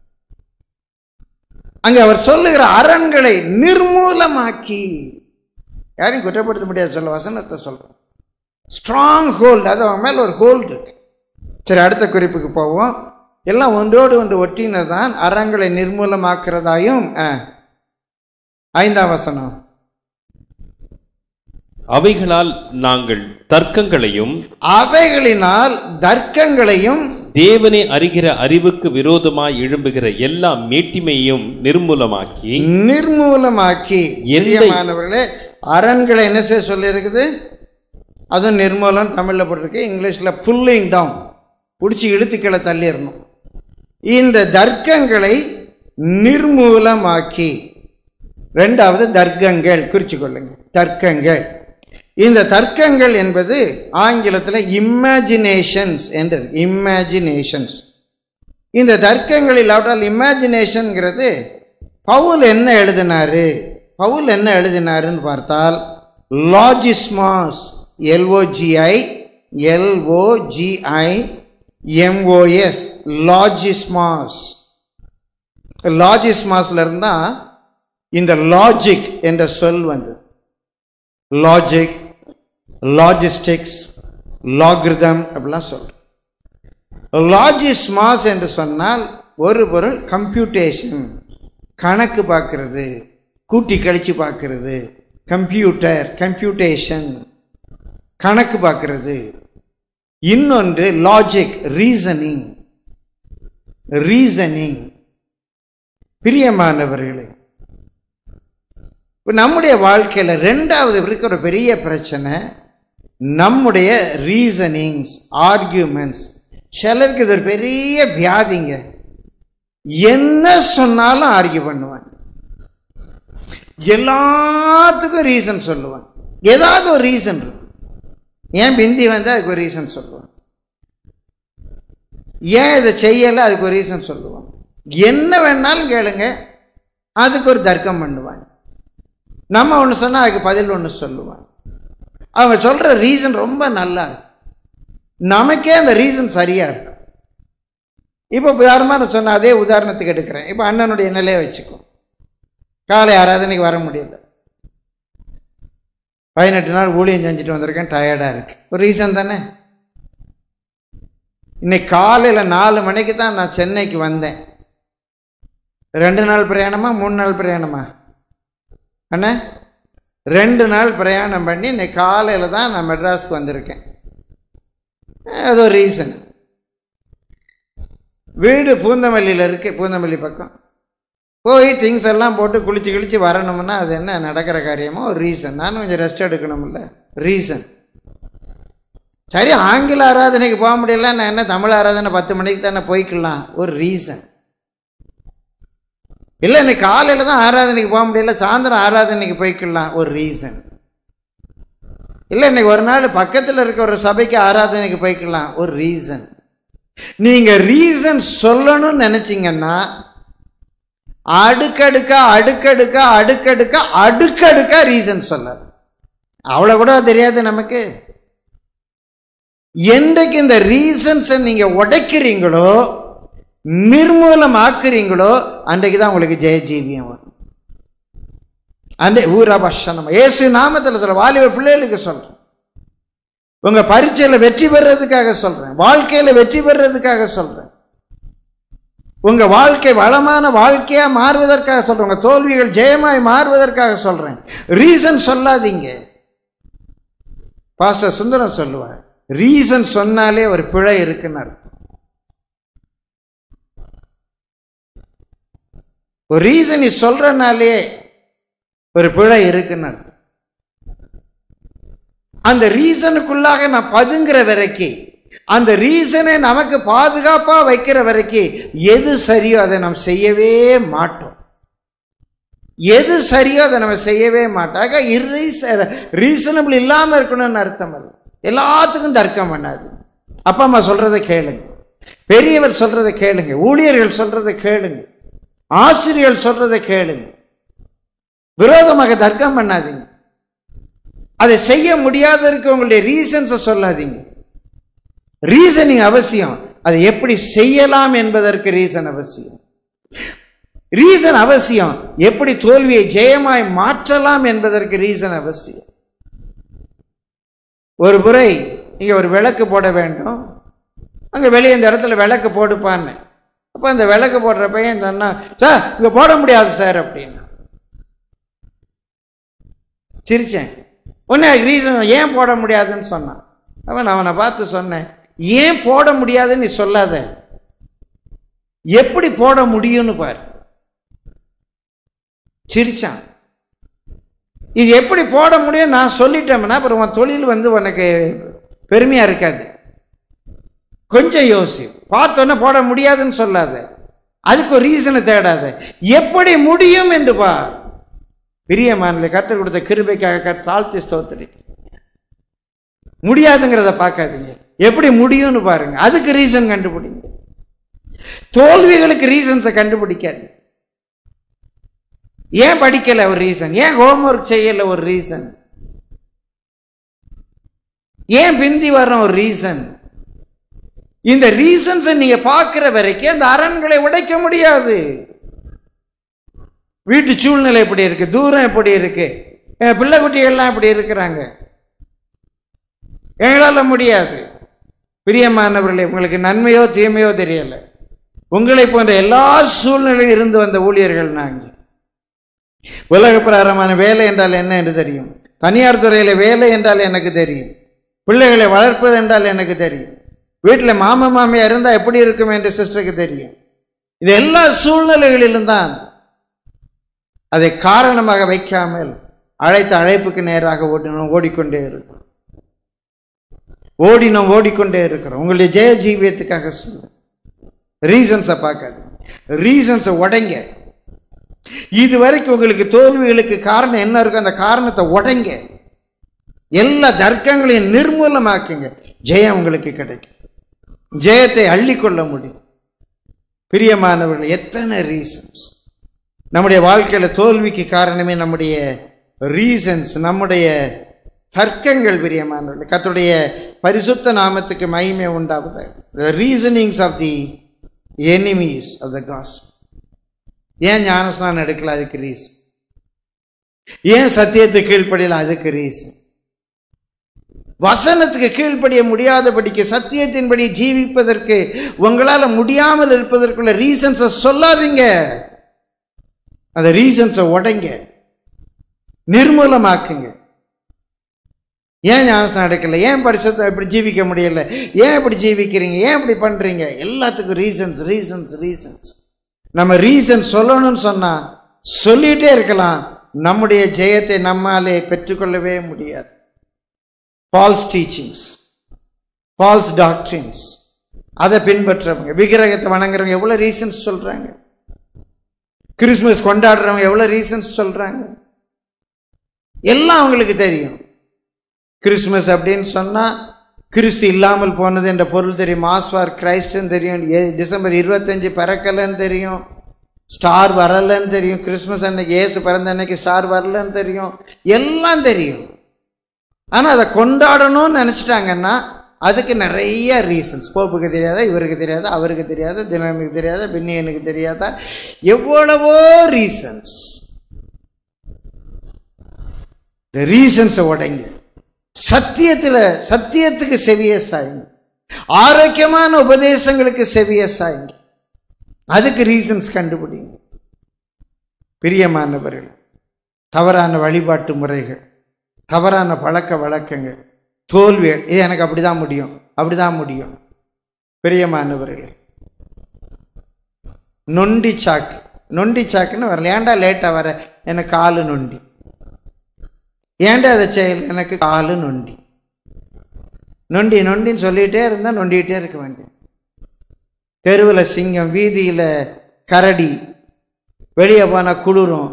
[SPEAKER 1] அங்கே அவர் சொல்லுகிற அரண்களை நிர்மூலமாக்கி யாரையும் குற்றப்படுத்த முடியாது சொல்ல வசனத்தை சொல்கிறோம் ஸ்ட்ராங் ஹோல்டு அது அவன் மேலே ஒரு ஹோல்டு இருக்கு சரி அடுத்த குறிப்புக்கு போவோம் எல்லாம் ஒன்றோடு ஒன்று ஒட்டினதான் அறங்களை நிர்மூலமாக்குறதாயும் ஆ, ஐந்தாம் வசனம்
[SPEAKER 2] அவைகளால் நாங்கள் தர்க்கங்களையும்
[SPEAKER 1] அவைகளினால் தர்க்கங்களையும்
[SPEAKER 2] தேவனை அறிகிற அறிவுக்கு விரோதமாய் எழும்புகிற எல்லா மேட்டிமையும் நிர்மூலமாக்கி
[SPEAKER 1] நிர்மூலமாக்கி
[SPEAKER 2] எந்த-
[SPEAKER 1] பிரியமானவர்களே அரண்களை என்ன செய்ய சொல்லியிருக்குது அதுவும் நிர்மூலம் தமிழில் போட்டிருக்கு இங்கிலீஷில் புல்லிங் டவுன் பிடிச்சி இழுத்துக்களை தள்ளிடணும் இந்த தர்க்கங்களை நிர்மூலமாக்கி ரெண்டாவது தர்க்கங்கள் குறிச்சு கொள்ளுங்க தர்க்கங்கள் இந்த தர்க்கங்கள் என்பது ஆங்கிலத்தில் இமேஜினேஷன்ஸ் என்று இமேஜினேஷன்ஸ் இந்த தர்க்கங்கள் இல்லாவிட்டால் இமேஜினேஷன்ங்கிறது பவுல் என்ன எழுதினாரு பவுல் என்ன எழுதினாருன்னு பார்த்தால் லாஜிஸ்மாஸ் எல்ஓஜிஐ எல்ஓஜிஐ எம்ஓஎஸ் லாஜிஸ்மாஸ் லாஜிஸ்மாஸ்ல இருந்தா இந்த லாஜிக் என்ற சொல் வந்தது லாஜிக் லாஜிஸ்டிக்ஸ் லாகிருதம் அப்படிலாம் சொல்றோம் லாஜிஸ்மாஸ் என்று சொன்னால் ஒரு பொருள் கம்ப்யூட்டேஷன் கணக்கு பார்க்கிறது கூட்டி கழிச்சு பார்க்கிறது கம்ப்யூட்டர் கம்ப்யூட்டேஷன் கணக்கு பார்க்கிறது இன்னொன்று லாஜிக் ரீசனிங் ரீசனிங் பிரியமானவர்களே இப்ப நம்முடைய வாழ்க்கையில் ரெண்டாவது இருக்கிற ஒரு பெரிய பிரச்சனை நம்முடைய ரீசனிங்ஸ் ஆர்கியூமெண்ட்ஸ் சிலருக்கு இது ஒரு பெரிய வியாதிங்க என்ன சொன்னாலும் ஆர்கியூ பண்ணுவாங்க எல்லாத்துக்கும் ரீசன் சொல்லுவாங்க ஏதாவது ஒரு ரீசன் இருக்கும் ஏன் பிந்தி வந்து அதுக்கு ஒரு ரீசன் சொல்லுவாங்க ஏன் இதை செய்யலை அதுக்கு ஒரு ரீசன் சொல்லுவாங்க என்ன வேணாலும் கேளுங்க அதுக்கு ஒரு தர்க்கம் பண்ணுவாங்க நம்ம ஒன்று சொன்னால் அதுக்கு பதில் ஒன்று சொல்லுவாங்க அவங்க சொல்கிற ரீசன் ரொம்ப நல்லா இருக்கும் நமக்கே அந்த ரீசன் சரியாக இருக்கும் இப்போ உதாரணமாக நான் சொன்ன அதே உதாரணத்துக்கு எடுக்கிறேன் இப்போ அண்ணனுடைய நிலையை வச்சுக்கோ காலை ஆராதனைக்கு வர முடியல பதினெட்டு நாள் ஊழியம் செஞ்சுட்டு வந்திருக்கேன் டயர்டாக இருக்கு ஒரு ரீசன் தானே இன்னைக்கு காலையில் நாலு மணிக்கு தான் நான் சென்னைக்கு வந்தேன் ரெண்டு நாள் பிரயாணமா மூணு நாள் பிரயாணமா அண்ணா ரெண்டு நாள் பிரயாணம் பண்ணி இன்னைக்கு காலையில் தான் நான் மெட்ராஸ்க்கு வந்திருக்கேன் அது ஒரு ரீசன் வீடு பூந்தமல்லியில் இருக்கு பூந்தமல்லி பக்கம் போய் திங்ஸ் எல்லாம் போட்டு குளிச்சு கிழிச்சு வரணும்னா அது என்ன நடக்கிற காரியமோ ஒரு ரீசன் நானும் கொஞ்சம் ரெஸ்ட் எடுக்கணும்ல ரீசன் சரி ஆங்கில ஆராதனைக்கு போக முடியல நான் என்ன தமிழ் ஆராதனை பத்து மணிக்கு தானே போய்க்கலாம் ஒரு ரீசன் இல்லை இன்னைக்கு காலையில் தான் ஆராதனைக்கு போக முடியல சாயந்தரம் ஆராதனைக்கு போய்க்கலாம் ஒரு ரீசன் இல்லை இன்னைக்கு ஒரு நாள் பக்கத்தில் இருக்க ஒரு சபைக்கு ஆராதனைக்கு போய்க்கலாம் ஒரு ரீசன் நீங்க ரீசன் சொல்லணும்னு நினைச்சீங்கன்னா அடுக்கடுக்கா அடுக்கடுக்கா அடுக்கடுக்கா அடுக்கடுக்கா ரீசன் சொல்ல அவ்வளவு கூட தெரியாது நமக்கு என்றைக்கு இந்த ரீசன்ஸை நீங்க உடைக்கிறீங்களோ நிர்மூலமாக்குறீங்களோ அன்றைக்கு தான் உங்களுக்கு ஜெய ஜீவியம் வரும் அந்த ஊரபஷனம் ஏசு நாமத்தில் சொல்ற வாலிப பிள்ளைகளுக்கு சொல்றேன் உங்க பரீட்சையில வெற்றி பெறதுக்காக சொல்றேன் வாழ்க்கையில வெற்றி பெறதுக்காக சொல்றேன் உங்க வாழ்க்கை வளமான வாழ்க்கையா மாறுவதற்காக சொல்றேன் உங்க தோல்விகள் ஜெயமாய் மாறுவதற்காக சொல்றேன் ரீசன் சொல்லாதீங்க பாஸ்டர் சுந்தரம் சொல்லுவார் ரீசன் சொன்னாலே ஒரு பிழை இருக்குன்னு அர்த்தம் ஒரு ரீசன் நீ சொல்றனாலே ஒரு பிழை இருக்குன்னு அர்த்தம் அந்த ரீசனுக்குள்ளாக நான் பதுங்குற வரைக்கும் அந்த ரீசனை நமக்கு பாதுகாப்பா வைக்கிற வரைக்கும் எது சரியோ அதை நாம் செய்யவே மாட்டோம் எது சரியோ அதை நம்ம செய்யவே மாட்டாங்க இர்ரீச ரீசனபிள் இல்லாம இருக்கணும்னு அர்த்தம் அல்ல எல்லாத்துக்கும் தர்க்கம் பண்ணாது அப்பா அம்மா சொல்றதை கேளுங்க பெரியவர் சொல்றதை கேளுங்க ஊழியர்கள் சொல்றதை கேளுங்க ஆசிரியர்கள் சொல்றதை கேளுங்க விரோதமாக தர்க்கம் பண்ணாதீங்க அதை செய்ய முடியாததற்கு உங்களுடைய ரீசன்ஸை சொல்லாதீங்க ரீசனிங் அவசியம் அதை எப்படி செய்யலாம் என்பதற்கு ரீசன் அவசியம் ரீசன் அவசியம் எப்படி தோல்வியை ஜெயமாய் மாற்றலாம் என்பதற்கு ரீசன் அவசியம் ஒரு முறை இங்க ஒரு விளக்கு போட வேண்டும் அங்க வெளியே இந்த இடத்துல விளக்கு போடுப்பான்னு அப்ப அந்த விளக்கு போடுற பையன் சொன்னா சார் இங்க போட முடியாது சார் அப்படின்னு சிரிச்சேன் உடனே ரீசன் ஏன் போட முடியாதுன்னு சொன்னான் அவன் அவனை பார்த்து சொன்னேன் ஏன் போட முடியாதுன்னு நீ சொல்லாத எப்படி போட முடியும்னு பாரு சிரிச்சான் இது எப்படி போட முடியும் நான் சொல்லிட்டேன்னா அப்புறம் உன் தொழில் வந்து உனக்கு பெருமையா இருக்காது கொஞ்சம் யோசி பார்த்தோன்னே போட முடியாதுன்னு சொல்லாத அதுக்கு ஒரு ரீசனை தேடாத எப்படி முடியும் என்று பார் பிரியமானில் கற்றுக் கொடுத்த கிருபைக்காக கர்த்தர் தாழ்த்தி ஸ்தோத்திரி முடியாதுங்கிறத பார்க்காதீங்க எப்படி முடியும்னு பாருங்க அதுக்கு ரீசன் கண்டுபிடிங்க தோல்விகளுக்கு ரீசன்ஸை கண்டுபிடிக்காது ஏன் படிக்கல ஒரு ரீசன் ஏன் ஹோம்ஒர்க் செய்யல ஒரு ரீசன் ஏன் பிந்தி வர்ற ஒரு ரீசன் இந்த ரீசன்ஸை நீங்க பார்க்கிற வரைக்கும் அந்த அரண்களை உடைக்க முடியாது வீட்டு சூழ்நிலை எப்படி இருக்கு தூரம் எப்படி இருக்கு என் பிள்ளை குட்டிகள்லாம் எப்படி இருக்கிறாங்க எங்களால முடியாது பிரியமானவர்களே உங்களுக்கு நன்மையோ தீமையோ தெரியல உங்களை போன்ற எல்லா சூழ்நிலையும் இருந்து வந்த ஊழியர்கள் நாங்கள் உலக பிரகாரமான வேலை என்றால் என்ன என்று தெரியும் தனியார் துறையில வேலை என்றால் எனக்கு தெரியும் பிள்ளைகளை வளர்ப்பது என்றால் எனக்கு தெரியும் வீட்டில் மாம மாமியா இருந்தால் எப்படி இருக்கும் என்று சிஸ்டருக்கு தெரியும் இது எல்லா சூழ்நிலைகளிலும் தான் அதை காரணமாக வைக்காமல் அழைத்த அழைப்புக்கு நேராக ஓடினோம் ஓடிக்கொண்டே இருக்கும் ஓடினோம் ஓடிக்கொண்டே இருக்கிறோம் உங்களுடைய ஜெய ஜீவியத்துக்காக சொல்ல ரீசன்ஸை பார்க்காது ரீசன்ஸை உடைங்க இது வரைக்கும் உங்களுக்கு தோல்விகளுக்கு காரணம் என்ன இருக்கோ அந்த காரணத்தை உடைங்க எல்லா தர்க்கங்களையும் நிர்மூலமாக்குங்க ஜெயம் உங்களுக்கு கிடைக்கும் ஜெயத்தை அள்ளிக்கொள்ள முடியும் பிரியமானவர்கள் எத்தனை ரீசன்ஸ் நம்முடைய வாழ்க்கையில தோல்விக்கு காரணமே நம்முடைய ரீசன்ஸ் நம்முடைய தர்க்கங்கள் பிரியமானவர்கள் கர்த்தருடைய பரிசுத்த நாமத்துக்கு மகிமை உண்டாவது reasonings of the enemies of the gospel ஏன் ஞானஸ்நானம் எடுக்கல அதுக்கு ரீசன் ஏன் சத்தியத்தை கீழ்ப்படியல அதுக்கு ரீசன் வசனத்துக்கு கீழ்ப்படிய முடியாதபடிக்கு சத்தியத்தின்படி ஜீவிப்பதற்கு உங்களால முடியாமல் இருப்பதற்குள்ள ரீசன்ஸை சொல்லாதீங்க அந்த ரீசன்ஸை உடைங்க நிர்மூலமாக்குங்க ஏன் ஞானஸ்நானம் எடுக்கல ஏன் பரிசுத்த இப்படி ஜீவிக்க முடியல ஏன் இப்படி ஜீவிக்கிறீங்க ஏன் இப்படி பண்றீங்க எல்லாத்துக்கும் ரீசன்ஸ் ரீசன்ஸ் ரீசன்ஸ் நம்ம ரீசன் சொல்லணும்னு சொன்னா சொல்லிட்டே இருக்கலாம் நம்முடைய ஜெயத்தை நம்மாலே பெற்றுக்கொள்ளவே முடியாது ஃபால்ஸ் டீச்சிங்ஸ் ஃபால்ஸ் டாக்டரின்ஸ் அதை பின்பற்றுறவங்க விக்கிரகத்தை வணங்குறவங்க எவ்வளோ ரீசன்ஸ் சொல்றாங்க கிறிஸ்மஸ் கொண்டாடுறவங்க எவ்வளோ ரீசன்ஸ் சொல்றாங்க எல்லாம் அவங்களுக்கு தெரியும் கிறிஸ்மஸ் அப்படின்னு சொன்னா கிறிஸ்து இல்லாமல் போனது என்ற பொருள் தெரியும் மாஸ்வார் கிரைஸ்ட்னு தெரியும் ஏ- டிசம்பர் இருபத்தஞ்சு பிறக்கலைன்னு தெரியும் ஸ்டார் வரலன்னு தெரியும் கிறிஸ்மஸ் அன்னைக்கு ஏசு பிறந்த அன்னைக்கு ஸ்டார் வரலன்னு தெரியும் எல்லாம் தெரியும் ஆனால் அதை கொண்டாடணும்னு நினச்சிட்டாங்கன்னா அதுக்கு நிறைய ரீசன்ஸ் போப்புக்கு தெரியாதா இவருக்கு தெரியாதா அவருக்கு தெரியாதா தினனுக்கு தெரியாதா பின்னியனுக்கு தெரியாதா எவ்வளவோ ரீசன்ஸ் இந்த ரீசன்ஸை உடைங்க சத்தியத்தில் சத்தியத்துக்கு செவிய சாயுங்க ஆரோக்கியமான உபதேசங்களுக்கு செவிய சாயுங்க அதுக்கு ரீசன்ஸ் கண்டுபிடிங்க பிரியமானவர்கள் தவறான வழிபாட்டு முறைகள் தவறான பழக்க வழக்கங்கள் தோல்வி இது எனக்கு அப்படிதான் முடியும் அப்படிதான் முடியும் பிரியமானவர்கள் நொண்டி சாக்கு நொண்டி சாக்குன்னு வரல ஏன்டா லேட்டாக வர எனக்கு காலு நொண்டி ஏன்டா அதை செய்யல எனக்கு காலு நொண்டி நொண்டி நொண்டின்னு சொல்லிகிட்டே இருந்தால் நொண்டிகிட்டே இருக்க வேண்டியது தெருவில் சிங்கம் வீதியில் கரடி வெளியே போனால் குளிரும்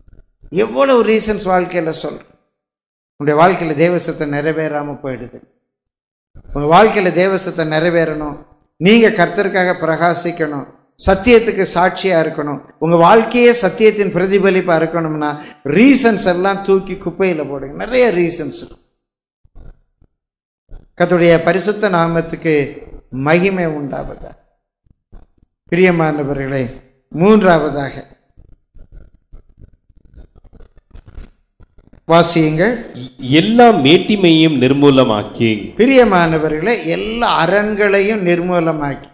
[SPEAKER 1] எவ்வளவு ரீசன்ஸ் வாழ்க்கையில் சொல்கிறோம் உன்னுடைய வாழ்க்கையில் தேவசத்தை நிறைவேறாமல் போயிடுது உங்கள் வாழ்க்கையில் தேவசத்தை நிறைவேறணும் நீங்கள் கர்த்தருக்காக பிரகாசிக்கணும் சத்தியத்துக்கு சாட்சியாக இருக்கணும் உங்கள் வாழ்க்கையே சத்தியத்தின் பிரதிபலிப்பாக இருக்கணும்னா ரீசன்ஸ் எல்லாம் தூக்கி குப்பையில் போடுங்க நிறைய ரீசன்ஸ் இருக்கும் கர்த்தருடைய பரிசுத்த நாமத்துக்கு மகிமை உண்டாவதா பிரியமானவர்களே மூன்றாவதாக வாசியுங்கள்
[SPEAKER 2] எல்லா மேட்டிமையும் நிர்மூலமாக்கி
[SPEAKER 1] பிரியமானவர்களே எல்லா அரண்களையும் நிர்மூலமாக்கி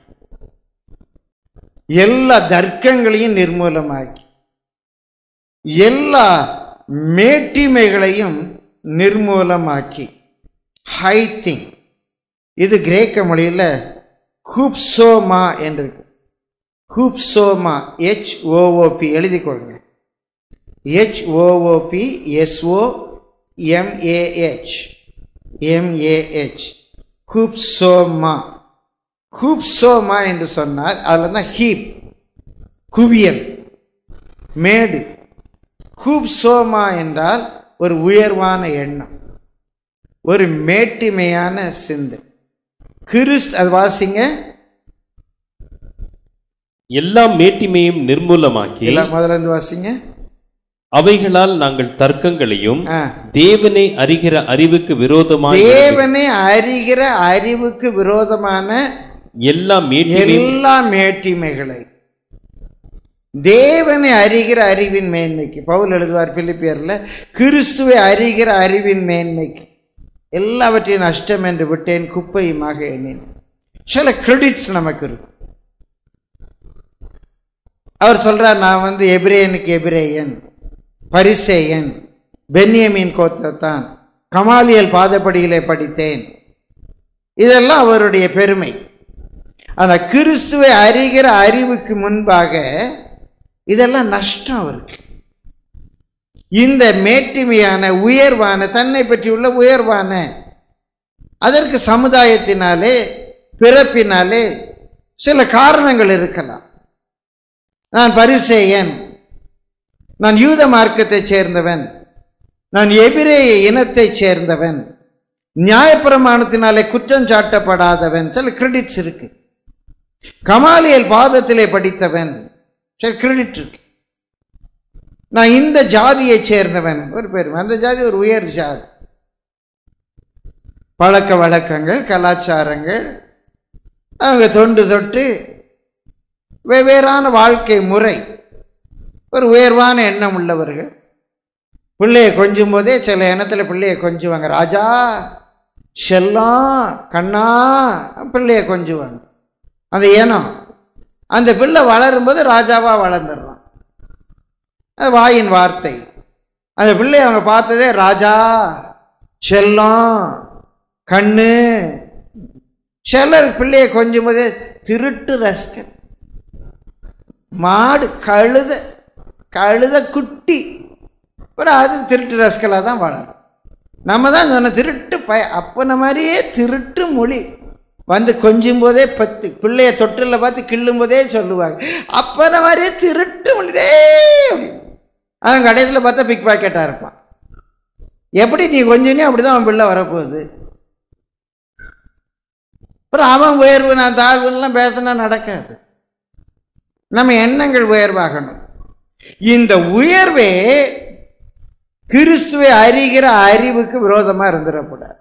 [SPEAKER 1] எல்லா தர்க்கங்களையும் நிர்மூலமாக்கி எல்லா மேட்டிமைகளையும் நிர்மூலமாக்கி ஹைத்திங் இது கிரேக்க மொழியில் ஹூப்சோமா என்று இருக்கு ஹூப்சோமா ஹெச் ஓஓபி எழுதிக்கொள்ளுங்க ஹெச்ஓஓபி எஸ்ஓ எம்ஏஹெச் எம்ஏஹெச் குப்சோமா குப்சோமா என்று சொன்னால் அதில் தான் ஹீப் குவியல் மேடு குப்சோமா என்றால் ஒரு உயர்வான எண்ணம் ஒரு மேட்டிமையான சிந்தை கிறிஸ்த் அது வாசிங்க
[SPEAKER 2] எல்லா மேட்டிமையும் நிர்மூலமாக்கி
[SPEAKER 1] எல்லாம் முதல்ல இருந்து வாசிங்க
[SPEAKER 2] அவைகளால் நாங்கள் தர்க்கங்களையும்
[SPEAKER 1] ஆ
[SPEAKER 2] தேவனை அறிகிற அறிவுக்கு விரோதமாய்
[SPEAKER 1] தேவனை அறிகிற அறிவுக்கு விரோதமான
[SPEAKER 2] எல்லா மேட்டிமையும்
[SPEAKER 1] எல்லா மேட்டிமைகளை தேவனை அறிகிற அறிவின் மேன்மைக்கு பவுல் எழுதுவார் பிலிப்பியர்ல கிறிஸ்துவை அறிகிற அறிவின் மேன்மைக்கு எல்லாவற்றையும் நஷ்டம் என்று விட்டேன் குப்பையுமாக எண்ணினேன் சில கிரெடிட்ஸ் நமக்கு இருக்கும் அவர் சொல்றார் நான் வந்து எபிரேயனுக்கு எபிரேயன் பரிசேயன் பென்யமீன் கோத்திரத்தான் கமாலியல் பாதப்படியிலே படித்தேன் இதெல்லாம் அவருடைய பெருமை ஆனா கிறிஸ்துவை அறிகிற அறிவுக்கு முன்பாக இதெல்லாம் நஷ்டம் அவருக்கு இந்த மேட்டிமையான உயர்வான தன்னை பற்றியுள்ள உயர்வான அதற்கு சமுதாயத்தினாலே பிறப்பினாலே சில காரணங்கள் இருக்கலாம் நான் பரிசேயன் நான் யூத மார்க்கத்தைச் சேர்ந்தவன் நான் எபிரேய இனத்தைச் சேர்ந்தவன் நியாயப்பிரமாணத்தினாலே குற்றம் சாட்டப்படாதவன் சில கிரெடிட்ஸ் இருக்கு கமாலியல் பாதத்திலே படித்தவன் சில கிரெடிட் இருக்கு நான் இந்த ஜாதியைச் சேர்ந்தவன் ஒரு பெருமை அந்த ஜாதி ஒரு உயர் ஜாதி பழக்க வழக்கங்கள் கலாச்சாரங்கள் அவங்க தொண்டு தொட்டு வெவ்வேறான வாழ்க்கை முறை ஒரு உயர்வான எண்ணம் உள்ளவர்கள் பிள்ளையை கொஞ்சும் போதே சில இனத்தில் பிள்ளையை கொஞ்சுவாங்க ராஜா செல்லம் கண்ணா பிள்ளையை கொஞ்சுவாங்க அந்த இனம் அந்த பிள்ளை வளரும்போது ராஜாவா வளர்ந்துடுறான் அது வாயின் வார்த்தை அந்த பிள்ளையை அவங்க பார்த்ததே ராஜா செல்லம் கண்ணு சிலர் பிள்ளையை கொஞ்சும் போதே திருட்டு ரஸ்கன் மாடு கழுத கழுத குட்டி அப்புறம் அது திருட்டு ரஸ்கலாக தான் வளரும் நம்ம தான் சொன்ன திருட்டு பய அப்பன மாதிரியே திருட்டு மொழி வந்து கொஞ்சும் போதே பத்து பிள்ளைய தொட்டில் பார்த்து கிள்ளும் போதே சொல்லுவாங்க அப்பன மாதிரியே திருட்டு மொழி டேய் அவன் கடைசியில் பார்த்தா பிக் பாக்கெட்டாக இருப்பான் எப்படி நீ கொஞ்சனே அப்படி தான் அவன் பிள்ளை வரப்போகுது அப்புறம் அவன் உயர்வு நான் தாழ்வுலாம் பேசினா நடக்காது நம்ம எண்ணங்கள் உயர்வாகணும் இந்த உயர்வே கிறிஸ்துவை அறிகிற அறிவுக்கு விரோதமா இருந்துடக்கூடாது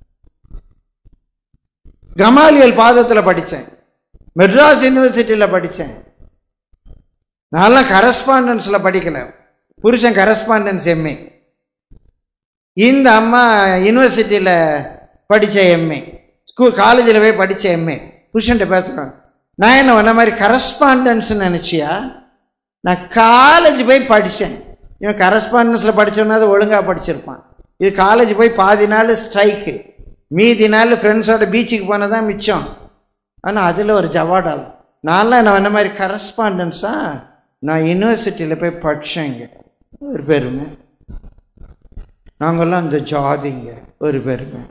[SPEAKER 1] கமாலியல் பாதத்தில் படித்தேன் மெட்ராஸ் யூனிவர்சிட்டியில் படித்தேன் நான்லாம் கரஸ்பாண்டன்ஸில் படிக்கல புருஷன் கரஸ்பாண்டன்ஸ் எம்ஏ இந்த அம்மா யூனிவர்சிட்டியில் படித்த எம்ஏ ஸ்கூல் காலேஜில் போய் படித்த எம்ஏ புருஷன்ட்ட பேசுகிறாங்க நான் என்ன உன்ன மாதிரி கரஸ்பாண்டன்ஸ் நினச்சியா நான் காலேஜ் போய் படித்தேன் இவன் கரஸ்பாண்டன்ஸில் படித்தோன்னா அது ஒழுங்காக படிச்சிருப்பான் இது காலேஜ் போய் பாதி நாள் ஸ்ட்ரைக்கு மீதி நாள் ஃப்ரெண்ட்ஸோட பீச்சுக்கு போனது தான் மிச்சம் ஆனால் அதில் ஒரு ஜவாடால் நான்லாம் நான் என்ன மாதிரி கரஸ்பாண்டன்ஸா நான் யூனிவர்சிட்டியில் போய் படித்தேங்க ஒரு பெருமை நாங்கள்லாம் இந்த ஜாதிங்க ஒரு பெருமை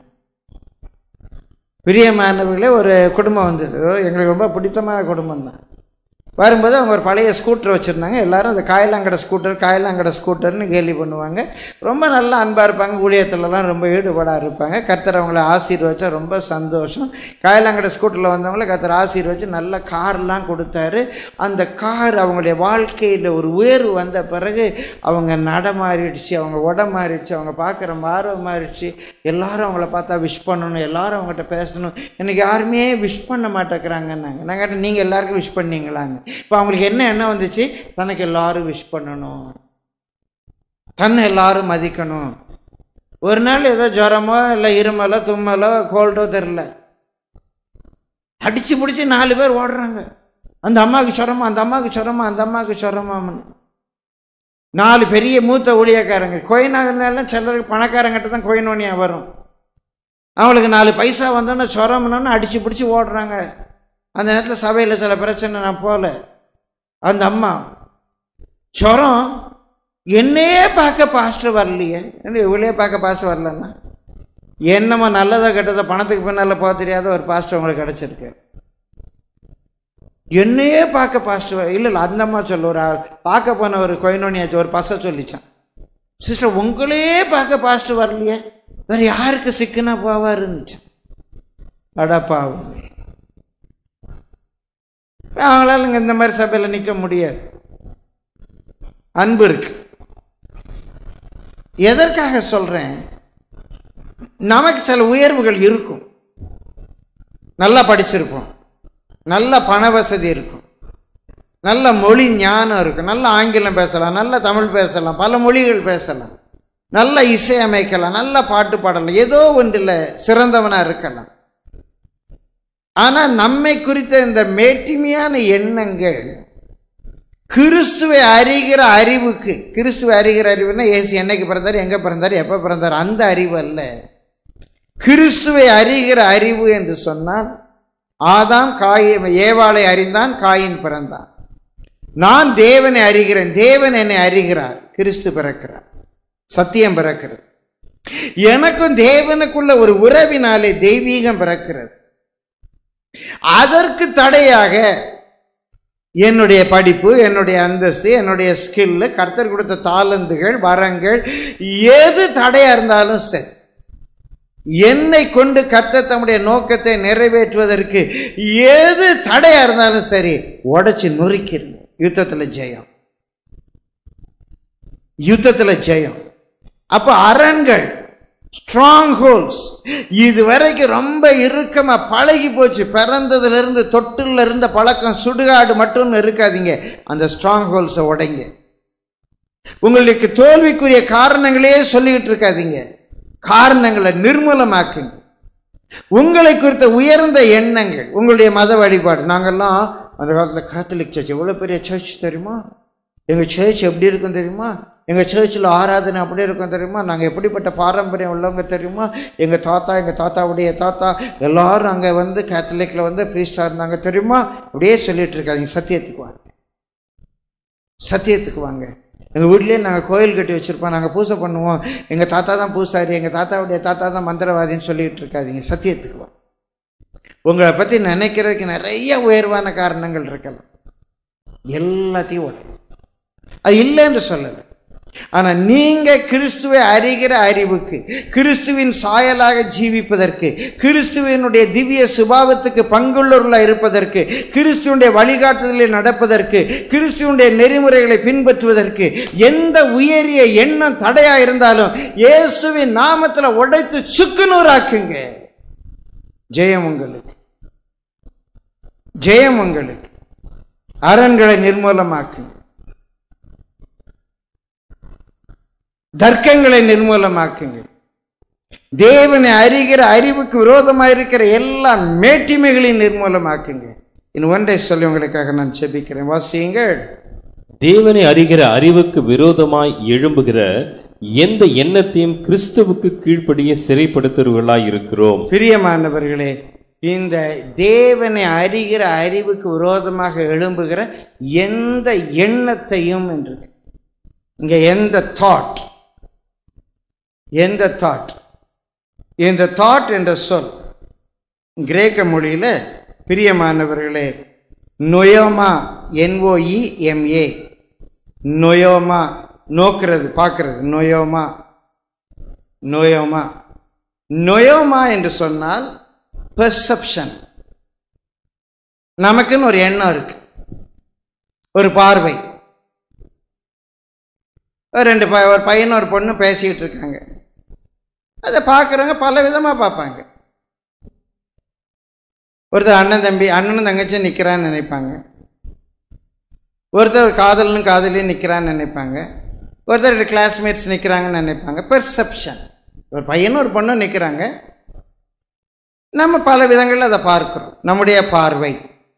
[SPEAKER 1] பிரியமானவர்களே ஒரு குடும்பம் வந்தது எங்களுக்கு ரொம்ப பிடித்தமான குடும்பம் தான் வரும்போது அவங்க ஒரு பழைய ஸ்கூட்டர் வச்சுருந்தாங்க எல்லாரும் அந்த காயலாங்கடை ஸ்கூட்டர் காயலாங்கடை ஸ்கூட்டர்னு கேலி பண்ணுவாங்க ரொம்ப நல்லா அன்பாக இருப்பாங்க ஊழியத்துலலாம் ரொம்ப ஈடுபாடாக இருப்பாங்க கர்த்தர் அவங்கள ஆசீர்வச்சா ரொம்ப சந்தோஷம் காயலாங்கடை ஸ்கூட்டரில் வந்தவங்கள கர்த்தர் ஆசீர்வச்சு நல்ல கார்லாம் கொடுத்தாரு அந்த கார் அவங்களுடைய வாழ்க்கையில் ஒரு உயர்வு வந்த பிறகு அவங்க நட மாறிடுச்சு அவங்க உட மாறிடுச்சு அவங்க பார்க்குற பார்வை மாறிடுச்சு எல்லாரும் அவங்கள பார்த்தா விஷ் பண்ணணும் எல்லாரும் அவங்ககிட்ட பேசணும் எனக்கு யாருமே விஷ் பண்ண மாட்டேங்கிறாங்கன்னாங்க நான் கேட்டேன் நீங்கள் எல்லாருக்கும் விஷ் பண்ணீங்களாங்க இப்போ அவங்களுக்கு என்ன எண்ணம் வந்துச்சு தனக்கு எல்லாரும் விஷ் பண்ணணும் தன்னை எல்லாரும் மதிக்கணும் ஒரு நாள் ஏதோ ஜுரமோ இல்லை இருமலோ தும்மலோ கோல்டோ தெரில அடிச்சு பிடிச்சி நாலு பேர் ஓடுறாங்க அந்த அம்மாவுக்கு சொரமா அந்த அம்மாவுக்கு சொரமா அந்த அம்மாவுக்கு சொரமாமன்னு நாலு பெரிய மூத்த ஊழியக்காரங்க கோயினாகனாலும் சிலருக்கு பணக்காரங்கிட்ட தான் கோயினோனியா வரும் அவங்களுக்கு நாலு பைசா வந்தோன்னே சொரம்னு அடிச்சு பிடிச்சி ஓடுறாங்க அந்த நேரத்தில் சபையில் சில பிரச்சனை நான் போகல அந்த அம்மா சொரம் என்னையே பார்க்க பாஸ்டர் வரலையே என்ன இவளே பார்க்க பாஸ்டர் வரலன்னா என்னம்மா நல்லதோ கெட்டதோ பணத்துக்கு பின்னால் போக தெரியாத ஒரு பாஸ்டர் உங்களுக்கு கிடச்சிருக்கு என்னையே பார்க்க பாஸ்டர் வர இல்லை இல்லை அந்த அம்மா சொல்ல ஒரு ஆள் பார்க்க போன ஒரு கொயினோனியாச்சு ஒரு பச சொல்லிச்சான் சிஸ்டர் உங்களையே பார்க்க பாஸ்டர் வரலையே வேறு யாருக்கு சிக்குனா போவார் இருந்துச்சான் அடப்பாவும் அவங்களால இங்கே இந்த மாதிரி சபையில் நிற்க முடியாது அன்பு இருக்கு எதற்காக சொல்கிறேன் நமக்கு சில உயர்வுகள் இருக்கும் நல்லா படிச்சிருப்போம் நல்ல பண வசதி இருக்கும் நல்ல மொழி ஞானம் இருக்கும் நல்ல ஆங்கிலம் பேசலாம் நல்ல தமிழ் பேசலாம் பல மொழிகள் பேசலாம் நல்ல இசை அமைக்கலாம் நல்ல பாட்டு பாடலாம் ஏதோ ஒன்றில் சிறந்தவனாக இருக்கலாம் ஆனால் நம்மை குறித்த இந்த மேட்டிமையான எண்ணங்கள் கிறிஸ்துவை அறிகிற அறிவுக்கு கிறிஸ்துவை அறிகிற அறிவுன்னா ஏசு என்னைக்கு பிறந்தார் எங்கே பிறந்தார் எப்போ பிறந்தார் அந்த அறிவு அல்ல கிறிஸ்துவை அறிகிற அறிவு என்று சொன்னால் ஆதாம் காயை ஏவாளை அறிந்தான் காயின் பிறந்தான் நான் தேவனை அறிகிறேன் தேவன் என்னை அறிகிறார் கிறிஸ்து பிறக்கிறார் சத்தியம் பிறக்கிறது எனக்கும் தேவனுக்குள்ள ஒரு உறவினாலே தெய்வீகம் பிறக்கிறது அதற்கு தடையாக என்னுடைய படிப்பு என்னுடைய அந்தஸ்து என்னுடைய ஸ்கில்லு கர்த்தர் கொடுத்த தாளந்துகள் வரங்கள் எது தடையா இருந்தாலும் சரி என்னை கொண்டு கர்த்தர் தம்முடைய நோக்கத்தை நிறைவேற்றுவதற்கு எது தடையா இருந்தாலும் சரி உடைச்சு நொறுக்கிருங்க யுத்தத்துல ஜெயம் யுத்தத்துல ஜெயம் அப்ப அரண்கள் ஸ்ட்ராங் ஹோல்ஸ் இது வரைக்கும் ரொம்ப இறுக்கமா பழகி போச்சு பிறந்ததுல இருந்து தொட்டில் இருந்த பழக்கம் சுடுகாடு மட்டும் இருக்காதீங்க அந்த ஸ்ட்ராங் ஹோல்ஸை உடைங்க உங்களுக்கு தோல்விக்குரிய காரணங்களே சொல்லிக்கிட்டு இருக்காதீங்க காரணங்களை நிர்மூலமாக்குங்க உங்களை குறித்த உயர்ந்த எண்ணங்கள் உங்களுடைய மத வழிபாடு நாங்கெல்லாம் அந்த காலத்தில் கேத்தலிக் சர்ச் எவ்வளோ பெரிய சர்ச் தெரியுமா எங்கள் சர்ச் எப்படி இருக்கும் தெரியுமா எங்கள் சர்ச்சில் ஆராதனை அப்படி இருக்கும் தெரியுமா நாங்கள் எப்படிப்பட்ட பாரம்பரியம் உள்ளவங்க தெரியுமா எங்கள் தாத்தா எங்கள் தாத்தாவுடைய தாத்தா எல்லாரும் அங்கே வந்து கேத்தலிக்கில் வந்து ப்ரீஸ்டாக இருந்தாங்க தெரியுமா அப்படியே சொல்லிட்டு இருக்காதீங்க சத்தியத்துக்கு வாங்க சத்தியத்துக்கு வாங்க எங்கள் வீட்லேயே நாங்கள் கோயில் கட்டி வச்சுருப்போம் நாங்கள் பூஜை பண்ணுவோம் எங்கள் தாத்தா தான் பூசாரி எங்கள் தாத்தாவுடைய தாத்தா தான் மந்திரவாதின்னு சொல்லிட்டு இருக்காதீங்க சத்தியத்துக்கு வாங்க உங்களை பற்றி நினைக்கிறதுக்கு நிறைய உயர்வான காரணங்கள் இருக்கலாம் எல்லாத்தையும் உடையும் அது இல்லைன்னு சொல்லலை ஆனால் நீங்கள் கிறிஸ்துவை அறிகிற அறிவுக்கு கிறிஸ்துவின் சாயலாக ஜீவிப்பதற்கு கிறிஸ்துவனுடைய திவ்ய சுபாவத்துக்கு பங்குள்ளவர்களாக இருப்பதற்கு கிறிஸ்துவனுடைய வழிகாட்டுதலில் நடப்பதற்கு கிறிஸ்துவனுடைய நெறிமுறைகளை பின்பற்றுவதற்கு எந்த உயரிய எண்ணம் தடையா இருந்தாலும் இயேசுவின் நாமத்தில் உடைத்து சுக்குநூறாக்குங்க ஜெயம் உங்களுக்கு ஜெயம் உங்களுக்கு அரண்களை நிர்மூலமாக்குங்க தர்க்கங்களை நிர்மூலமாக்குங்க தேவனை அறிகிற அறிவுக்கு விரோதமாக இருக்கிற எல்லா மேட்டிமைகளையும் நிர்மூலமாக்குங்க இன்னும் ஒன்றை சொல்லி உங்களுக்காக நான் செபிக்கிறேன் வாசியுங்கள்
[SPEAKER 2] தேவனை அறிகிற அறிவுக்கு விரோதமாய் எழும்புகிற எந்த எண்ணத்தையும் கிறிஸ்துவுக்கு கீழ்ப்படிய சிறைப்படுத்துவர்களாய் இருக்கிறோம்
[SPEAKER 1] பிரியமானவர்களே இந்த தேவனை அறிகிற அறிவுக்கு விரோதமாக எழும்புகிற எந்த எண்ணத்தையும் என்று இங்க எந்த தாட் எந்த தாட் இந்த தாட் என்ற சொல் கிரேக்க மொழியில் பிரியமானவர்களே நொயோமா என்ஓஇஎம்ஏ நொயோமா நோக்கிறது பார்க்கிறது நொயோமா நொயோமா நொயோமா என்று சொன்னால் பெர்செப்ஷன் நமக்குன்னு ஒரு எண்ணம் இருக்கு ஒரு பார்வை ஒரு ரெண்டு ப ஒரு பையன் ஒரு பொண்ணு பேசிக்கிட்டு இருக்காங்க அதை பார்க்குறவங்க பல விதமாக பார்ப்பாங்க ஒருத்தர் அண்ணன் தம்பி அண்ணனும் தங்கச்சியும் நிற்கிறான்னு நினைப்பாங்க ஒருத்தர் காதலனும் காதலியும் நிற்கிறான்னு நினைப்பாங்க ஒருத்தர் கிளாஸ்மேட்ஸ் நிற்கிறாங்கன்னு நினைப்பாங்க பெர்செப்ஷன் ஒரு பையனும் ஒரு பொண்ணும் நிற்கிறாங்க நம்ம பல விதங்களில் அதை பார்க்கிறோம் நம்முடைய பார்வை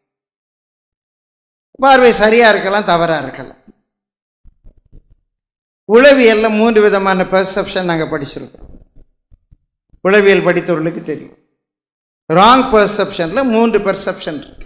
[SPEAKER 1] பார்வை சரியா இருக்கலாம் தவறா இருக்கலாம் உளவியல்ல மூன்று விதமான பெர்செப்ஷன் நாங்கள் படிச்சிருக்கோம் உளவியல் படித்தவர்களுக்கு தெரியும் ராங் பெர்செப்ஷன்ல மூன்று பெர்செப்ஷன் இருக்கு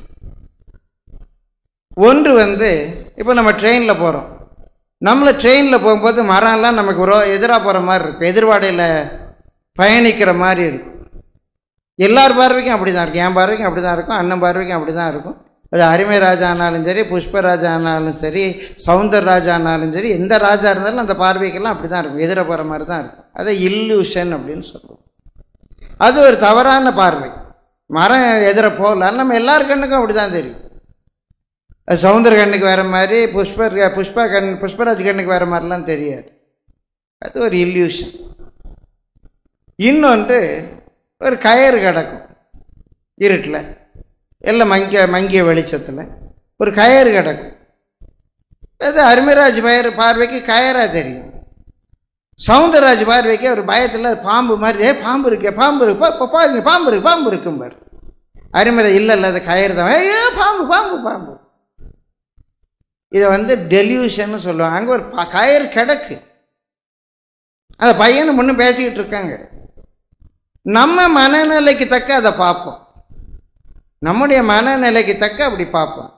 [SPEAKER 1] ஒன்று வந்து இப்போ நம்ம ட்ரெயினில் போகிறோம் நம்மளை ட்ரெயினில் போகும்போது மரம்லாம் நமக்கு ஒரு எதிராக போகிற மாதிரி இருக்கும் எதிர்வாடையில் பயணிக்கிற மாதிரி இருக்கும் எல்லார் பார்வைக்கும் அப்படி தான் இருக்கும் என் பார்வைக்கும் அப்படி தான் இருக்கும் அண்ணன் பார்வைக்கும் அப்படி தான் இருக்கும் அது அருமை ராஜா ஆனாலும் சரி புஷ்பராஜா ஆனாலும் சரி சவுந்தர் ராஜா ஆனாலும் சரி எந்த ராஜா இருந்தாலும் அந்த பார்வைக்கெல்லாம் அப்படி தான் இருக்கும் எதிர போகிற மாதிரி தான் இருக்கும் அதை இல்லூஷன் அப்படின்னு சொல்லுவோம் அது ஒரு தவறான பார்வை மரம் எதிர போகலாம் நம்ம எல்லார் கண்ணுக்கும் அப்படி தான் தெரியும் அது சவுந்தர கண்ணுக்கு வேற மாதிரி புஷ்பர் புஷ்பா கண் புஷ்பராஜ் கண்ணுக்கு வேற மாதிரிலாம் தெரியாது அது ஒரு இல்யூஷன் இன்னொன்று ஒரு கயறு கிடக்கும் இருட்டில் எல்லாம் மங்கிய மங்கிய வெளிச்சத்தில் ஒரு கயறு கிடக்கும் அது அருமைராஜ் பயர் பார்வைக்கு கயராக தெரியும் சவுந்தரராஜ் பார்வைக்கு ஒரு பயத்தில் பாம்பு மாதிரி ஏ பாம்பு இருக்கே பாம்பு இருக்கு பா- பா- பாருங்க பாம்பு இருக்கு பாம்பு இருக்கும் பாரு அருமைரா இல்லை இல்லை அது கயிறு தான் ஐயோ பாம்பு பாம்பு பாம்பு இதை வந்து டெலியூஷன்னு சொல்லுவாங்க அங்கே ஒரு ப- கயிறு கிடக்கு அந்த பையனை முன்னும் பேசிக்கிட்டு இருக்காங்க நம்ம மனநிலைக்கு தக்க அதை பார்ப்போம் நம்முடைய மனநிலைக்கு தக்க அப்படி பார்ப்போம்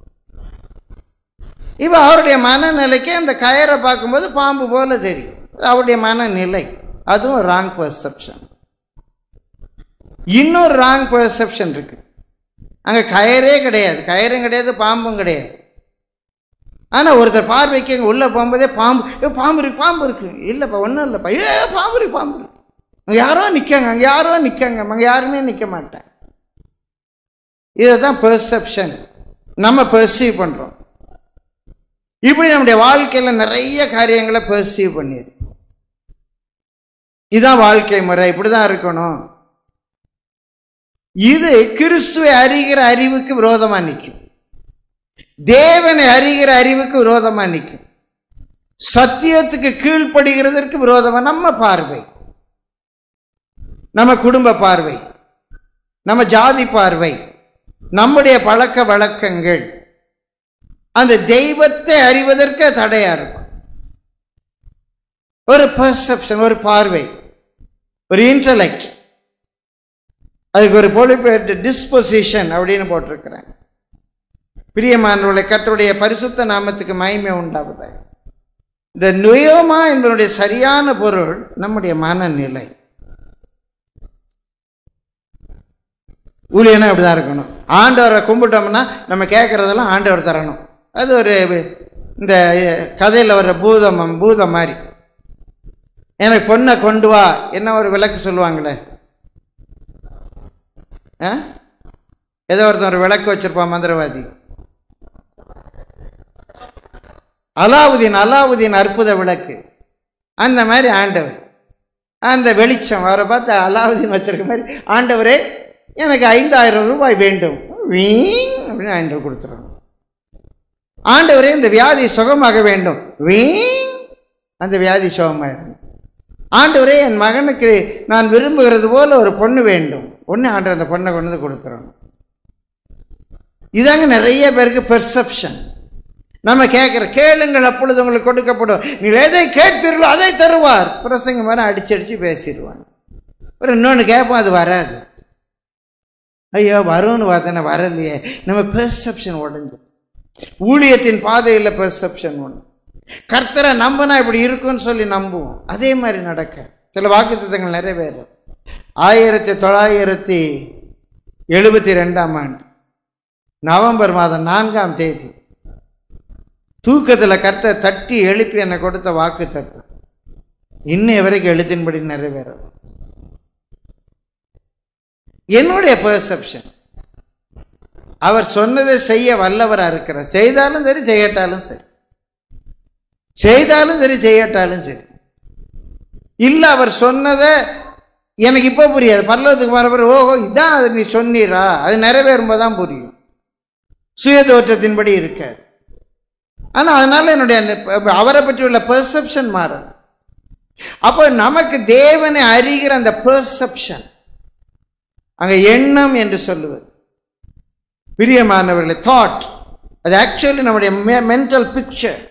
[SPEAKER 1] இப்போ அவருடைய மனநிலைக்கு அந்த கயரை பார்க்கும்போது பாம்பு போல தெரியும் அது அவருடைய மனநிலை அதுவும் ராங் பெர்செப்ஷன் இன்னொரு ராங் பெர்செப்ஷன் இருக்கு அங்கே கயரே கிடையாது கயரும் கிடையாது பாம்பும் கிடையாது ஆனால் ஒருத்தர் பார்வைக்கு அங்கே உள்ளே போகும்போதே பாம்பு ஏ பாம்பு இருக்கு பாம்பு இருக்கு இல்லைப்பா ஒன்றும் இல்லைப்பா ஏ பாம்பு இருக்கு பாம்பு இருக்கு அங்கே யாரோ நிற்காங்க அங்கே யாரோ நிற்காங்க அங்கே யாருமே நிற்க மாட்டேன் இதை தான் பெர்செப்ஷன் நம்ம பெர்சீவ் பண்ணுறோம் இப்படி நம்முடைய வாழ்க்கையில் நிறைய காரியங்களை பெர்சீவ் பண்ணிடு இதுதான் வாழ்க்கை முறை இப்படி தான் இருக்கணும் இது கிறிஸ்துவை அறிகிற அறிவுக்கு விரோதமா நிற்கும் தேவனை அறிகிற அறிவுக்கு விரோதமா நிற்கும் சத்தியத்துக்கு கீழ்ப்படுகிறதற்கு விரோதமா நம்ம பார்வை நம்ம குடும்ப பார்வை நம்ம ஜாதி பார்வை நம்முடைய பழக்க வழக்கங்கள் அந்த தெய்வத்தை அறிவதற்கு தடையா இருக்கும் ஒரு பெர்செப்ஷன் ஒரு பார்வை ஒரு இன்டலெக்ட் அதுக்கு ஒரு பொழிப்பெயர்த்து டிஸ்பொசிஷன் அப்படின்னு போட்டிருக்கிறேன் பிரியமானவர்களை கர்த்தருடைய பரிசுத்த நாமத்துக்கு மகிமை உண்டாகுது இந்த நுயோமா என்பதனுடைய சரியான பொருள் நம்முடைய மனநிலை ஊழியனா இப்படிதான் இருக்கணும் ஆண்டவரை கும்பிட்டோம்னா நம்ம கேட்கறதெல்லாம் ஆண்டவர் தரணும் அது ஒரு இந்த கதையில் வர்ற பூதம் பூதம் மாதிரி எனக்கு பொண்ணை கொண்டு வா என்ன ஒரு விளக்கு சொல்லுவாங்களே ஆ ஏதோ ஒருத்தன் ஒரு விளக்கு வச்சிருப்பான் மந்திரவாதி அலாவுதீன் அலாவுதீன் அற்புத விளக்கு அந்த மாதிரி ஆண்டவர் அந்த வெளிச்சம் அவரை பார்த்து அலாவுதீன் வச்சிருக்க மாதிரி ஆண்டவரே எனக்கு ஐந்தாயிரம் ரூபாய் வேண்டும் வீங் அப்படின்னு ஆண்டவர் கொடுத்துருவாங்க ஆண்டவரே இந்த வியாதி சுகமாக வேண்டும் வீங் அந்த வியாதி சுகமாயிரும் ஆண்டவரே என் மகனுக்கு நான் விரும்புகிறது போல ஒரு பொண்ணு வேண்டும் ஒன்று ஆண்டவர் அந்த பொண்ணை கொண்டு வந்து கொடுக்குறோம் இதாங்க நிறைய பேருக்கு பெர்செப்ஷன் நம்ம கேட்குற கேளுங்கள் அப்பொழுது உங்களுக்கு கொடுக்கப்படும் நீங்கள் எதை கேட்பீர்களோ அதை தருவார் பிரசங்க மாதிரி அடிச்சு அடிச்சு பேசிடுவாங்க ஒரு இன்னொன்று கேட்போம் அது வராது ஐயோ வரும்னு பார்த்தேன்னா வரலையே நம்ம பெர்செப்ஷன் உடஞ்சு ஊழியத்தின் பாதையில் பெர்செப்ஷன் ஒன்று கர்த்தரை நம்பினா இப்படி இருக்கும்னு சொல்லி நம்புவோம் அதே மாதிரி நடக்க சில வாக்குத்தத்தங்கள் நிறைவேறும் ஆயிரத்தி தொள்ளாயிரத்தி எழுபத்தி ரெண்டாம் ஆண்டு நவம்பர் மாதம் நான்காம் தேதி தூக்கத்தில் கர்த்த தட்டி எழுப்பி என்னை கொடுத்த வாக்கு தட்டம் இன்னைய வரைக்கும் எழுத்தின்படி நிறைவேறும் என்னுடைய பெர்செப்ஷன் அவர் சொன்னதை செய்ய வல்லவரா இருக்கிறார் செய்தாலும் சரி செய்யட்டாலும் சரி செய்தாலும் சரி செய்யட்டாலும் சரி இல்ல அவர் சொன்னதை எனக்கு இப்போ புரியாது பல்லவத்துக்கு வரப்போ ஓஹோ இதான் அது நீ சொன்னீரா அது நிறைவேறும்போது தான் புரியும் சுய தோற்றத்தின்படி இருக்காது ஆனால் அதனால என்னுடைய அந்த- அவரை பற்றி உள்ள பெர்செப்ஷன் மாறும் அப்போ நமக்கு தேவனை அறிகிற அந்த பெர்செப்ஷன் அங்க எண்ணம் என்று சொல்லுவது பிரியமானவர்களே தாட் அது ஆக்சுவலி நம்முடைய மென்டல் பிக்சர்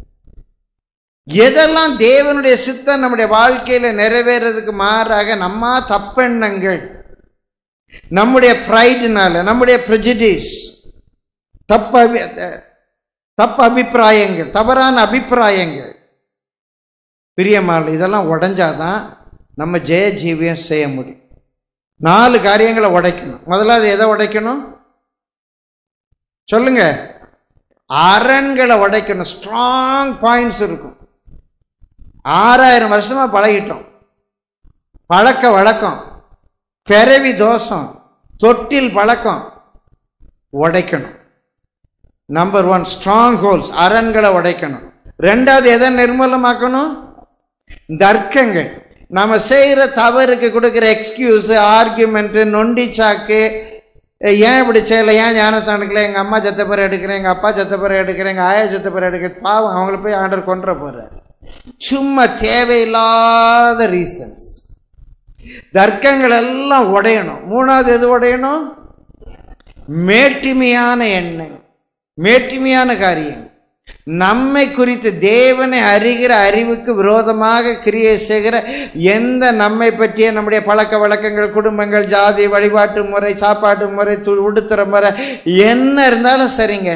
[SPEAKER 1] எதெல்லாம் தேவனுடைய சித்தம் நம்முடைய வாழ்க்கையில நிறைவேறதுக்கு மாறாக நம்ம தப்பெண்ணங்கள் நம்முடைய ப்ரைடுனால நம்முடைய ப்ரெஜிடிஸ் தப்பு அபி தப்பு அபிப்பிராயங்கள் தவறான அபிப்பிராயங்கள் பிரியமான இதெல்லாம் உடைஞ்சாதான் நம்ம ஜெய ஜீவியம் செய்ய முடியும் நாலு காரியங்களை உடைக்கணும் முதலாவது எதை உடைக்கணும் சொல்லுங்க அரண்களை உடைக்கணும் ஸ்ட்ராங் பாயிண்ட்ஸ் இருக்கும் ஆறாயிரம் வருஷமா பழகிட்டோம் பழக்க வழக்கம் பிறவி தோஷம் தொட்டில் பழக்கம் உடைக்கணும் நம்பர் ஒன் ஸ்ட்ராங் ஹோல்ஸ் அரண்களை உடைக்கணும் ரெண்டாவது எதை நிர்மூலமாக்கணும் தர்க்கங்கள் நம்ம செய்கிற தவறுக்கு கொடுக்குற எக்ஸ்கியூஸ் ஆர்கியூமெண்ட்டு நொண்டி சாக்கு ஏன் இப்படி செய்யலை ஏன் ஞானஸ்தானத்தில் எங்கள் அம்மா சத்தப்பரை எடுக்கிறேன் எங்கள் அப்பா சத்தப்பரை எடுக்கிறேன் எங்கள் ஆயா சத்தப்பரை எடுக்க பாவம் அவங்கள போய் ஆர்டர் கொண்டுற போகிறார் சும்மா தேவையில்லாத ரீசன்ஸ் தர்க்கங்கள் எல்லாம் உடையணும் மூணாவது எது உடையணும் மேட்டிமையான எண்ணம் மேட்டிமையான காரியம் நம்மை குறித்து தேவனை அறிகிற அறிவுக்கு விரோதமாக கிரியை செய்கிற எந்த நம்மை பற்றிய நம்முடைய பழக்க வழக்கங்கள் குடும்பங்கள் ஜாதி வழிபாட்டு முறை சாப்பாட்டு முறை து- உடுத்துற முறை என்ன இருந்தாலும் சரிங்க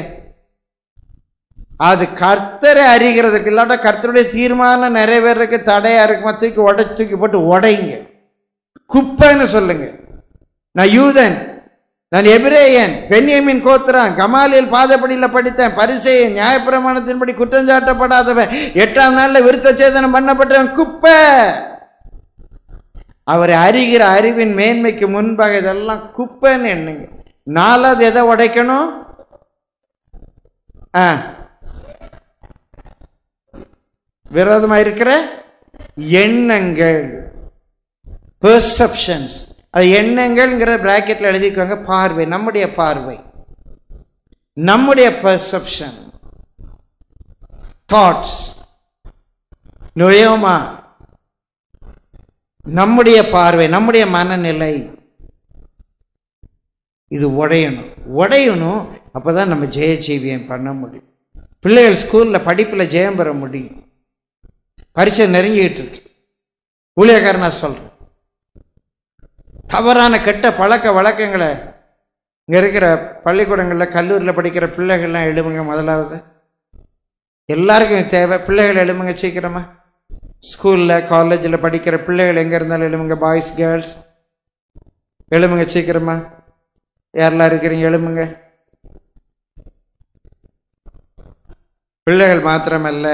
[SPEAKER 1] அது கர்த்தரை அறிகிறதுக்கு இல்லாட்டா கர்த்தருடைய தீர்மானம் நிறைவேறதுக்கு தடையா இருக்குமா தூக்கி உடை தூக்கி போட்டு உடைங்க குப்பைன்னு சொல்லுங்க நான் யூதன் நான் எபிரேயன் பென்யமின் கோத்திரான் கமாலியல் பாதப்படியில் படித்தேன் பரிசெயன் நியாயப்பிரமாணத்தின்படி குற்றஞ்சாட்டப்படாதவன் எட்டாம் நாள்ல விருத்த சேதனம் பண்ணப்பட்டவன் குப்பை அவரை அறிகிற அறிவின் மேன்மைக்கு முன்பாக இதெல்லாம் குப்பைன்னு எண்ணுங்க நாலாவது எதை உடைக்கணும் ஆ விரோதமா இருக்கிற எண்ணங்கள் பெர்செப்ஷன்ஸ் அது எண்ணங்கள்ங்கிற பிராக்கெட்ல எழுதிக்கோங்க பார்வை நம்முடைய பார்வை நம்முடைய பெர்செப்ஷன் தாட்ஸ் நுழையோமா நம்முடைய பார்வை நம்முடைய மனநிலை இது உடையணும் உடையணும் அப்பதான் நம்ம ஜெய ஜீவியம் பண்ண முடியும் பிள்ளைகள் ஸ்கூல்ல படிப்புல ஜெயம் பெற முடியும் பரீட்சை நெருங்கிட்டு இருக்கு ஊழியக்காரன் நான் சொல்றேன் தவறான கெட்ட பழக்க வழக்கங்களை இங்க இருக்கிற பள்ளிக்கூடங்களில் கல்லூரியில் படிக்கிற பிள்ளைகள்லாம் எழுமுங்க முதலாவது எல்லாருக்கும் இது தேவை பிள்ளைகள் எழுமுங்க சீக்கிரமா ஸ்கூலில் காலேஜில் படிக்கிற பிள்ளைகள் எங்கே இருந்தாலும் எழுமுங்க பாய்ஸ் கேர்ள்ஸ் எழுமுங்க சீக்கிரமா யாரெல்லாம் இருக்கிறீங்க எழுமுங்க பிள்ளைகள் மாத்திரமல்ல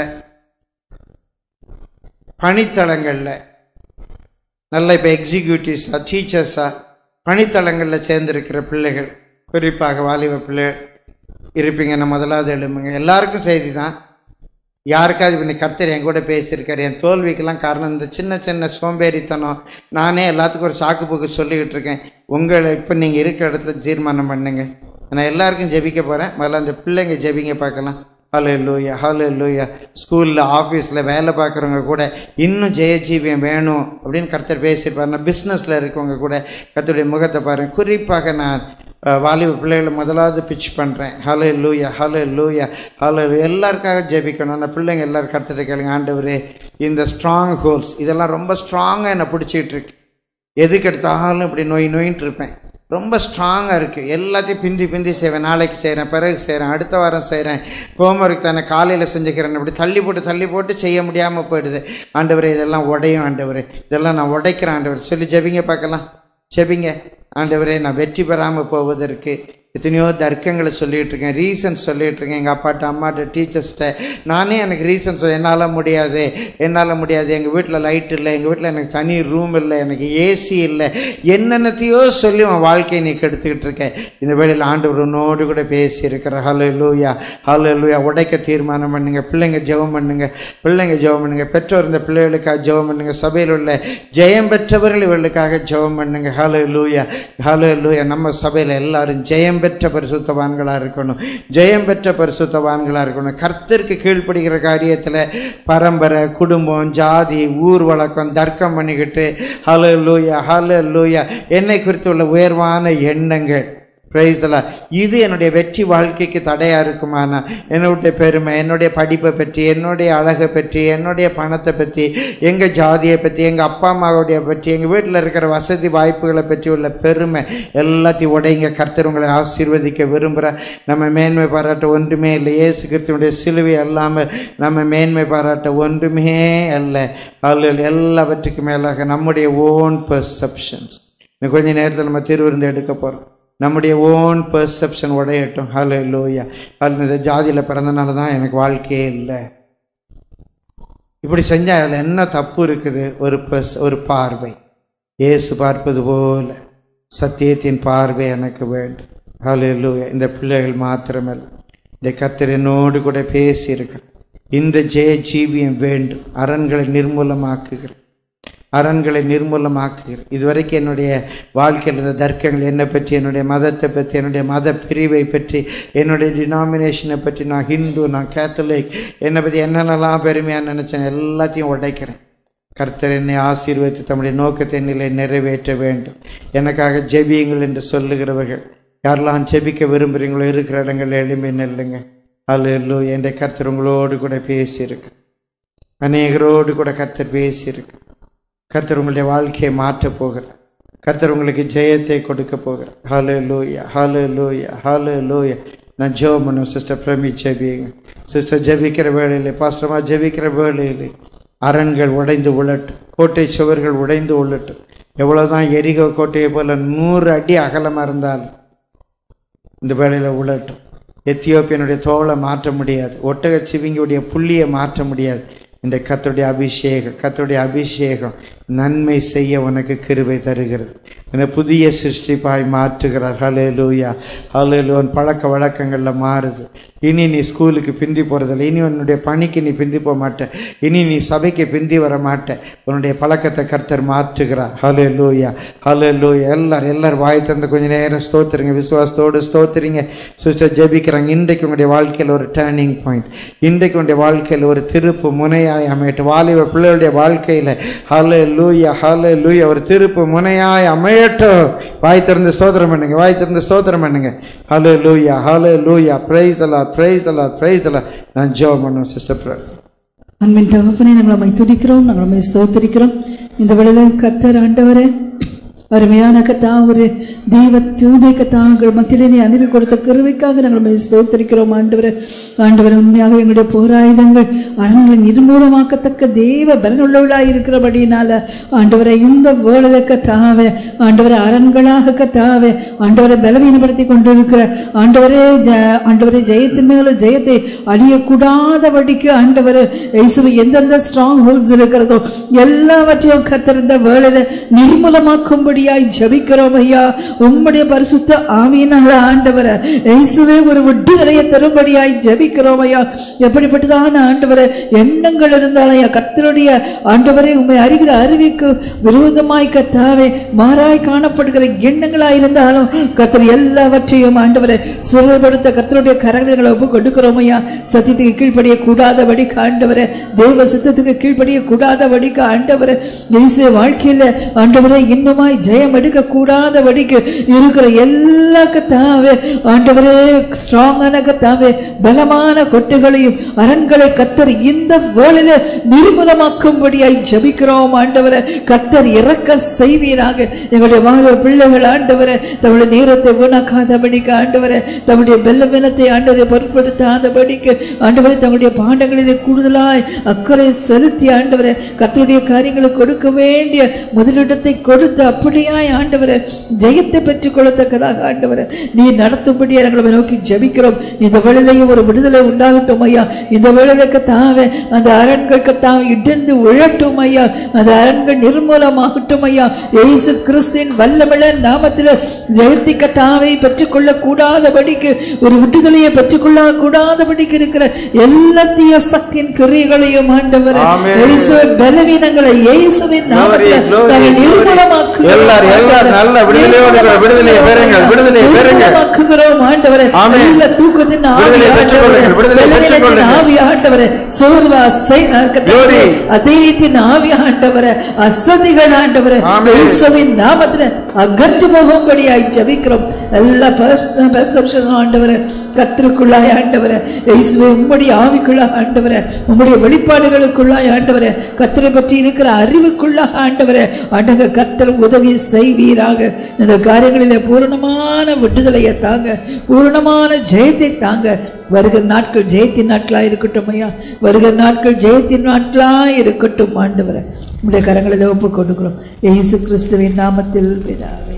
[SPEAKER 1] பணித்தளங்களில் நல்ல இப்போ எக்ஸிக்யூட்டிவ்ஸா டீச்சர்ஸா பணித்தளங்களில் சேர்ந்திருக்கிற பிள்ளைகள் குறிப்பாக வாலிப பிள்ளைகள் இருப்பீங்கன்னு முதலாவது எழுப்புங்க எல்லாருக்கும் செய்தி தான் யாருக்காவது இப்ப இன்னைக்கு கர்த்தர் என் கூட பேசியிருக்காரு என் தோல்விக்கெல்லாம் காரணம் இந்த சின்ன சின்ன சோம்பேறித்தனம் நானே எல்லாத்துக்கும் ஒரு சாக்கு போக்கு சொல்லிக்கிட்டு இருக்கேன் உங்களை இப்போ நீங்கள் இருக்கிற இடத்துல தீர்மானம் பண்ணுங்க நான் எல்லாருக்கும் ஜெபிக்க போகிறேன் முதல்ல அந்த பிள்ளைங்க ஜெபிங்க பார்க்கலாம் ஹலோ லூயா ஹலோ லூயா ஸ்கூலில் ஆஃபீஸில் வேலை பார்க்குறவங்க கூட இன்னும் ஜெயஜீவியம் வேணும் அப்படின்னு கர்த்தர் பேசியிருப்பாருன்னா பிஸ்னஸில் இருக்கவங்க கூட கர்த்தருடைய முகத்தை பாருங்க குறிப்பாக நான் அஹ், வாலிப பிள்ளைகளை முதலாவது பிச் பண்ணுறேன் ஹலோ லூயா ஹலோ லூயா ஹலோ எல்லாருக்காக ஜெபிக்கணும் அந்த பிள்ளைங்க எல்லாரும் கர்த்தரை கேளுங்க ஆண்டவரே இந்த ஸ்ட்ராங் ஹோல்ஸ் இதெல்லாம் ரொம்ப ஸ்ட்ராங்காக என்னை பிடிச்சிக்கிட்டு இருக்கு எதுக்கு எடுத்தாலும் இப்படி நோய் நோயின்ட்டு இருப்பேன் ரொம்ப ஸ்ட்ராங்காக இருக்குது எல்லாத்தையும் பிந்தி பிந்தி செய்வேன் நாளைக்கு செய்கிறேன் பிறகு செய்கிறேன் அடுத்த வாரம் செய்கிறேன் ஹோம்ஒர்க் தானே காலையில் செஞ்சுக்கிறேன் இப்படி தள்ளி போட்டு தள்ளி போட்டு செய்ய முடியாமல் போயிடுது ஆண்டவரே இதெல்லாம் உடையும் ஆண்டவரே இதெல்லாம் நான் உடைக்கிறேன் ஆண்டவர் சொல்லி ஜெபிங்க பார்க்கலாம் ஜெபிங்க ஆண்டவரே நான் வெற்றி பெறாமல் போவதற்கு எத்தனையோ தர்க்கங்களை சொல்லிட்டு இருக்கேன் ரீசன் சொல்லிட்டு இருக்கேன் எங்கள் அப்பாட்ட அம்மாட்ட டீச்சர்ஸ்கிட்ட நானே எனக்கு ரீசன் சொல்ல என்னால் முடியாது என்னால் முடியாது எங்கள் வீட்டில் லைட் இல்லை எங்கள் வீட்டில் எனக்கு தனி ரூம் இல்லை எனக்கு ஏசி இல்லை என்னென்னத்தையோ சொல்லி உன் வாழ்க்கையை நீ கெடுத்துக்கிட்டு இருக்க இந்த வேளையில் ஆண்டவர் உன்னோடு கூட பேசி இருக்கிற ஹலோ லூயா ஹலோ லூயா உடைக்க தீர்மானம் பண்ணுங்க பிள்ளைங்க ஜெபம் பண்ணுங்க பிள்ளைங்க ஜெபம் பண்ணுங்க பெற்றோர் இந்த பிள்ளைகளுக்காக ஜெபம் பண்ணுங்க சபையில் உள்ள ஜெயம் பெற்றவர்கள் இவர்களுக்காக ஜெபம் பண்ணுங்க ஹலோ லூயா ஹலோ லூயா நம்ம சபையில் எல்லாரும் ஜெயம் பெற்ற பரிசுத்தவான்களாக இருக்கணும் ஜெயம் பெற்ற பரிசுத்தவான்களாக இருக்கணும் கர்த்தருக்கு கீழ்ப்படுகிற காரியத்தில் பரம்பரை குடும்பம் ஜாதி ஊர் வழக்கம் தர்க்கம் பண்ணிக்கிட்டு ஹலோ லூயா ஹலோ லூயா என்னை குறித்து உள்ள உயர்வான எண்ணங்கள் Praise the Lord. இது என்னுடைய வெற்றி வாழ்க்கைக்கு தடையா இருக்குமானா என்னுடைய பெருமை என்னுடைய படிப்பை பற்றி என்னுடைய அழகை பற்றி என்னுடைய பணத்தை பற்றி எங்க ஜாதியை பற்றி எங்க அப்பா அம்மாவுடைய பற்றி எங்க வீட்டில் இருக்கிற வசதி வாய்ப்புகளை பற்றி உள்ள பெருமை எல்லாத்தையும் உடைங்க கர்த்தர் உங்களை ஆசீர்வதிக்க விரும்புகிற நம்ம மேன்மை பாராட்ட ஒன்றுமே இல்லை இயேசு கிறிஸ்துவனுடைய சிலுவை அல்லாமல் நம்ம மேன்மை பாராட்ட ஒன்றுமே அல்ல அல்ல எல்லாவற்றுக்கும் மேலாக நம்முடைய ஓன் பெர்செப்ஷன்ஸ் இன்னும் கொஞ்ச நேரத்தில் நம்ம திருவிருந்து எடுக்க போகிறோம் நம்முடைய ஓன் பெர்செப்ஷன் உடையட்டும் ஹலோ லோயா அது இந்த ஜாதியில் பிறந்தனால தான் எனக்கு வாழ்க்கையே இல்லை இப்படி செஞ்சால் அதில் என்ன தப்பு இருக்குது ஒரு பஸ் ஒரு பார்வை இயேசு பார்ப்பது போல சத்தியத்தின் பார்வை எனக்கு வேண்டும் ஹலோ லூயா இந்த பிள்ளைகள் மாத்திரமல்ல இந்த கர்த்தர் என்னோடு கூட பேசியிருக்கிறேன் இந்த ஜெய ஜீவியம் வேண்டும் அரண்களை நிர்மூலமாக்குகிறேன் அரண்களை நிர்மூலமாக்குகிறேன் இதுவரைக்கும் என்னுடைய வாழ்க்கையில் இருந்த தர்க்கங்கள் என்னை பற்றி என்னுடைய மதத்தை பற்றி என்னுடைய மத பிரிவை பற்றி என்னுடைய டினாமினேஷனை பற்றி நான் ஹிந்து நான் கேத்தலிக் என்னை பற்றி என்னென்னலாம் பெருமையாக நினச்சேன் எல்லாத்தையும் உடைக்கிறேன் கர்த்தர் என்னை ஆசீர்வதித்து தம்முடைய நோக்கத்தை நிலை நிறைவேற்ற வேண்டும் எனக்காக ஜெபியுங்கள் என்று சொல்லுகிறவர்கள் யாரெல்லாம் ஜெபிக்க விரும்புகிறீங்களோ இருக்கிற இடங்கள் எளிமை நெல்லுங்க அல்ல என்ற கர்த்தர் உங்களோடு கூட பேசியிருக்கு அநேகரோடு கூட கர்த்தர் பேசியிருக்கு கர்த்தர் உங்களுடைய வாழ்க்கையை மாற்றப் போகிறார் கர்த்தர் உங்களுக்கு ஜெயத்தை கொடுக்க போகிறார் ஹலோ லூயா ஹலோ லூயா ஹலோ லூயா நான் ஜெபம் பண்ணும் சிஸ்டர் பிரமி ஜெபிங்க சிஸ்டர் ஜெபிக்கிற வேலையிலே பாஸ்டமா ஜெபிக்கிற வேலையிலே அரண்கள் உடைந்து உழட்டும் கோட்டை சுவர்கள் உடைந்து உழட்டும் எவ்வளோதான் எரிகோ கோட்டையை போல நூறு அடி அகலமாக இருந்தாலும் இந்த வேலையில் உழட்டும் எத்தியோப்பியனுடைய தோலை மாற்ற முடியாது ஒட்டக சிவிங்கியுடைய புள்ளியை மாற்ற முடியாது இந்த கர்த்தருடைய அபிஷேகம் கர்த்தருடைய அபிஷேகம் நன்மை செய்ய உனக்கு கிருபை தருகிறது என்னை புதிய சிருஷ்டிப்பாய் மாற்றுகிறார் ஹலே லூயா ஹலே லூன் பழக்க வழக்கங்களில் மாறுது இனி நீ ஸ்கூலுக்கு பிந்தி போகிறதில்ல இனி உன்னுடைய பணிக்கு நீ பிந்தி போக மாட்ட இனி நீ சபைக்கு பிந்தி வர மாட்ட உன்னுடைய பழக்கத்தை கர்த்தர் மாற்றுகிறார் ஹலே லூயா ஹலே லூயா எல்லாரும் எல்லாரும் வாய் திறந்து கொஞ்சம் நேரம் ஸ்தோத்திரிங்க விசுவாசத்தோடு ஸ்தோத்திரிங்க சிஸ்டர் ஜெபிக்கிறாங்க இன்றைக்கு உங்களுடைய வாழ்க்கையில் ஒரு டேர்னிங் பாயிண்ட் இன்றைக்கு உங்களுடைய வாழ்க்கையில் ஒரு திருப்பு முனையாய் அமையட்டும் வாலிப பிள்ளைகளுடைய வாழ்க்கையில் ஹலே லூயா ஹலே லூயா ஒரு திருப்பு முனையாய் அமையட்டும் வாய் திறந்து ஸ்தோத்திரம் பண்ணுங்க வாய் திறந்து ஸ்தோத்திரம் பண்ணுங்க ஹலே லூயா ஹலே லூயா பிரைஸ் தலா பிரைஸ் தலா பிரைஸ் தலா நான் ஜோம் பண்ணுவேன் சிஸ்டர்
[SPEAKER 3] அன்பின் தகப்பனே நாங்கள் நம்மை துதிக்கிறோம் நாங்கள் நம்மை ஸ்தோத்திரிக்கிறோம் இந்த வேளையில் கத்தர் ஆண்டவரே அருமையான கத்தா ஒரு தெய்வ தூதை கத்தாங்கள் மத்தியிலே நீ அனுப்பி கொடுத்த கருவைக்காக நாங்கள் நம்மை ஸ்தோத்திரிக்கிறோம் ஆண்டவரே ஆண்டவர் உண்மையாக எங்களுடைய போராயுதங்கள் அரண்களை நிர்மூலமாக்கத்தக்க தெய்வ பலனுள்ளவளாய் இருக்கிறபடினால ஆண்டவரை இந்த வேளையில கத்தாவே ஆண்டவரை அரண்களாக கத்தாவே ஆண்டவரை பலவீனப்படுத்தி கொண்டிருக்கிற ஆண்டவரே ஜ- ஆண்டவரே ஜெயத்தின் மேல ஜெயத்தை அழியக்கூடாதபடிக்கு ஆண்டவர் இயேசுவை எந்தெந்த ஸ்ட்ராங் ஹோல்ஸ் இருக்கிறதோ எல்லாவற்றையும் கத்திருந்த வேளையில நிர்மூலமாக்கும்படியாய் ஜபிக்கிறோம் ஐயா உம்முடைய பரிசுத்த ஆவியினால ஆண்டவர இயேசுவே ஒரு விடுதலையை தரும்படியாய் ஜபிக்கிறோம் ஐயா எப்படிப்பட்டதான ஆண்டவரே எண்ணங்கள் இருந்தாலும் ஐயா கர்த்தருடைய ஆண்டவரை உண்மை அறிகிற அறிவிக்கு விரோதமாய் கத்தாவே மாறாய் காணப்படுகிற எண்ணங்களாய் இருந்தாலும் கர்த்தர் எல்லாவற்றையும் ஆண்டவரை சிறுபடுத்த கர்த்தருடைய கரங்களை ஒப்பு கொடுக்கிறோம் ஐயா சத்தியத்துக்கு கீழ்ப்படிய கூடாதபடி ஆண்டவரே தெய்வ சித்தத்துக்கு கீழ்ப்படிய கூடாதபடிக்கு ஆண்டவரே இயேசு வாழ்க்கையில ஆண்டவரே இன்னுமாய் ஜெயம் எடுக்க கூடாதபடிக்கு இருக்கிற எல்லா கத்தாவே ஆண்டவரே ஸ்ட்ராங்கான கத்தாவே பலமான கொட்டைகளையும் அரண்களை கத்தர் இந்த வேளையில நிர்மூலமாக்கும்படியாய் ஜபிக்கிறோம் ஆண்டவரை கத்தர் இறக்க செய்வீராக எங்களுடைய வாழ பிள்ளைகள் ஆண்டவரை தம்முடைய நேரத்தை வீணாக்காதபடிக்கு ஆண்டவரை தம்முடைய பெல்லவினத்தை ஆண்டவரை பொருட்படுத்தாதபடிக்கு ஆண்டவரை தங்களுடைய பாண்டங்களிலே கூடுதலாய் அக்கறை செலுத்தி ஆண்டவரை கத்தருடைய காரியங்களை கொடுக்க வேண்டிய முதலிடத்தை கொடுத்து அப்படி நல்லபடியாய் ஆண்டவரே ஜெயத்தை பெற்றுக் கொள்ளத்தக்கதாக ஆண்டவரே நீ நடத்தும்படி எங்களை நோக்கி ஜெபிக்கிறோம் இந்த வேளையிலேயும் ஒரு விடுதலை உண்டாகட்டும் ஐயா இந்த வேளையிலுக்கு தாவே அந்த அரண்களுக்கு தாவே இடிந்து விழட்டும் ஐயா அந்த அரண்கள் நிர்மூலமாகட்டும் ஐயா இயேசு கிறிஸ்துவின் வல்லமிழ நாமத்தில் ஜெயத்திக்க தாவை பெற்றுக்கொள்ள கூடாதபடிக்கு ஒரு விடுதலையை பெற்றுக்கொள்ள கூடாதபடிக்கு இருக்கிற எல்லா தீய சக்தியின் கிரியைகளையும் ஆண்டவர்
[SPEAKER 1] ஆமென்.
[SPEAKER 3] இயேசுவின் பலவீனங்களை இயேசுவின் நாமத்தில்
[SPEAKER 1] glory,
[SPEAKER 3] நாங்கள்
[SPEAKER 1] glory.
[SPEAKER 3] நிர்மூலமாக்குகிறோம்
[SPEAKER 1] எல்லாரும், எல்லாரும் நல்ல விடுதலையோடு இருக்கிற விடுதலையை பெறுங்கள், விடுதலையை பெறுங்கள்.
[SPEAKER 3] நிர்மூலமாக்குகிறோம் ஆண்டவரே
[SPEAKER 1] ஆமென்.
[SPEAKER 3] எல்லா தூக்கத்தின் ஆவி
[SPEAKER 1] விடுதலை பெற்றுக்
[SPEAKER 3] ஆண்டவரே
[SPEAKER 1] கொள்ளுங்கள், விடுதலை பெற்றுக்
[SPEAKER 3] பலவீனத்தின்
[SPEAKER 1] கொள்ளுங்கள்.
[SPEAKER 3] ஆவி ஆண்டவரே சோர்வா
[SPEAKER 1] Glory.
[SPEAKER 3] அதேத்தின் ஆவி ஆண்டவரே அசதிகள் ஆண்டவரே
[SPEAKER 1] ஆமென்.
[SPEAKER 3] இயேசுவின் நாமத்தில் அகன்று போகும்படியாய் ஜெபிக்கிறோம் எல்லா பெர்செப்ஷன் ஆண்டவரே கத்திற்குள்ளாய் ஆண்டவரே இயேசுவே உம்முடைய ஆவிக்குள்ளாய் ஆண்டவரே உம்முடைய வெளிப்பாடுகளுக்குள்ளாய் ஆண்டவரே கத்தரை பற்றி இருக்கிற அறிவுக்குள்ளாக ஆண்டவரே ஆண்டங்க கத்தர் உதவி செய்வீராக இந்த காரியங்களிலே பூரணமான விடுதலையை தாங்க பூரணமான ஜெயத்தை தாங்க வருகிற நாட்கள் ஜெயத்தின் நாட்களா இருக்கட்டும் ஐயா வருகிற நாட்கள் ஜெயத்தின் நாட்களா இருக்கட்டும் ஆண்டவரே உடைய கரங்களில் ஒப்புக் கொடுக்கிறோம் இயேசு கிறிஸ்துவின் நாமத்தில் பிதாவே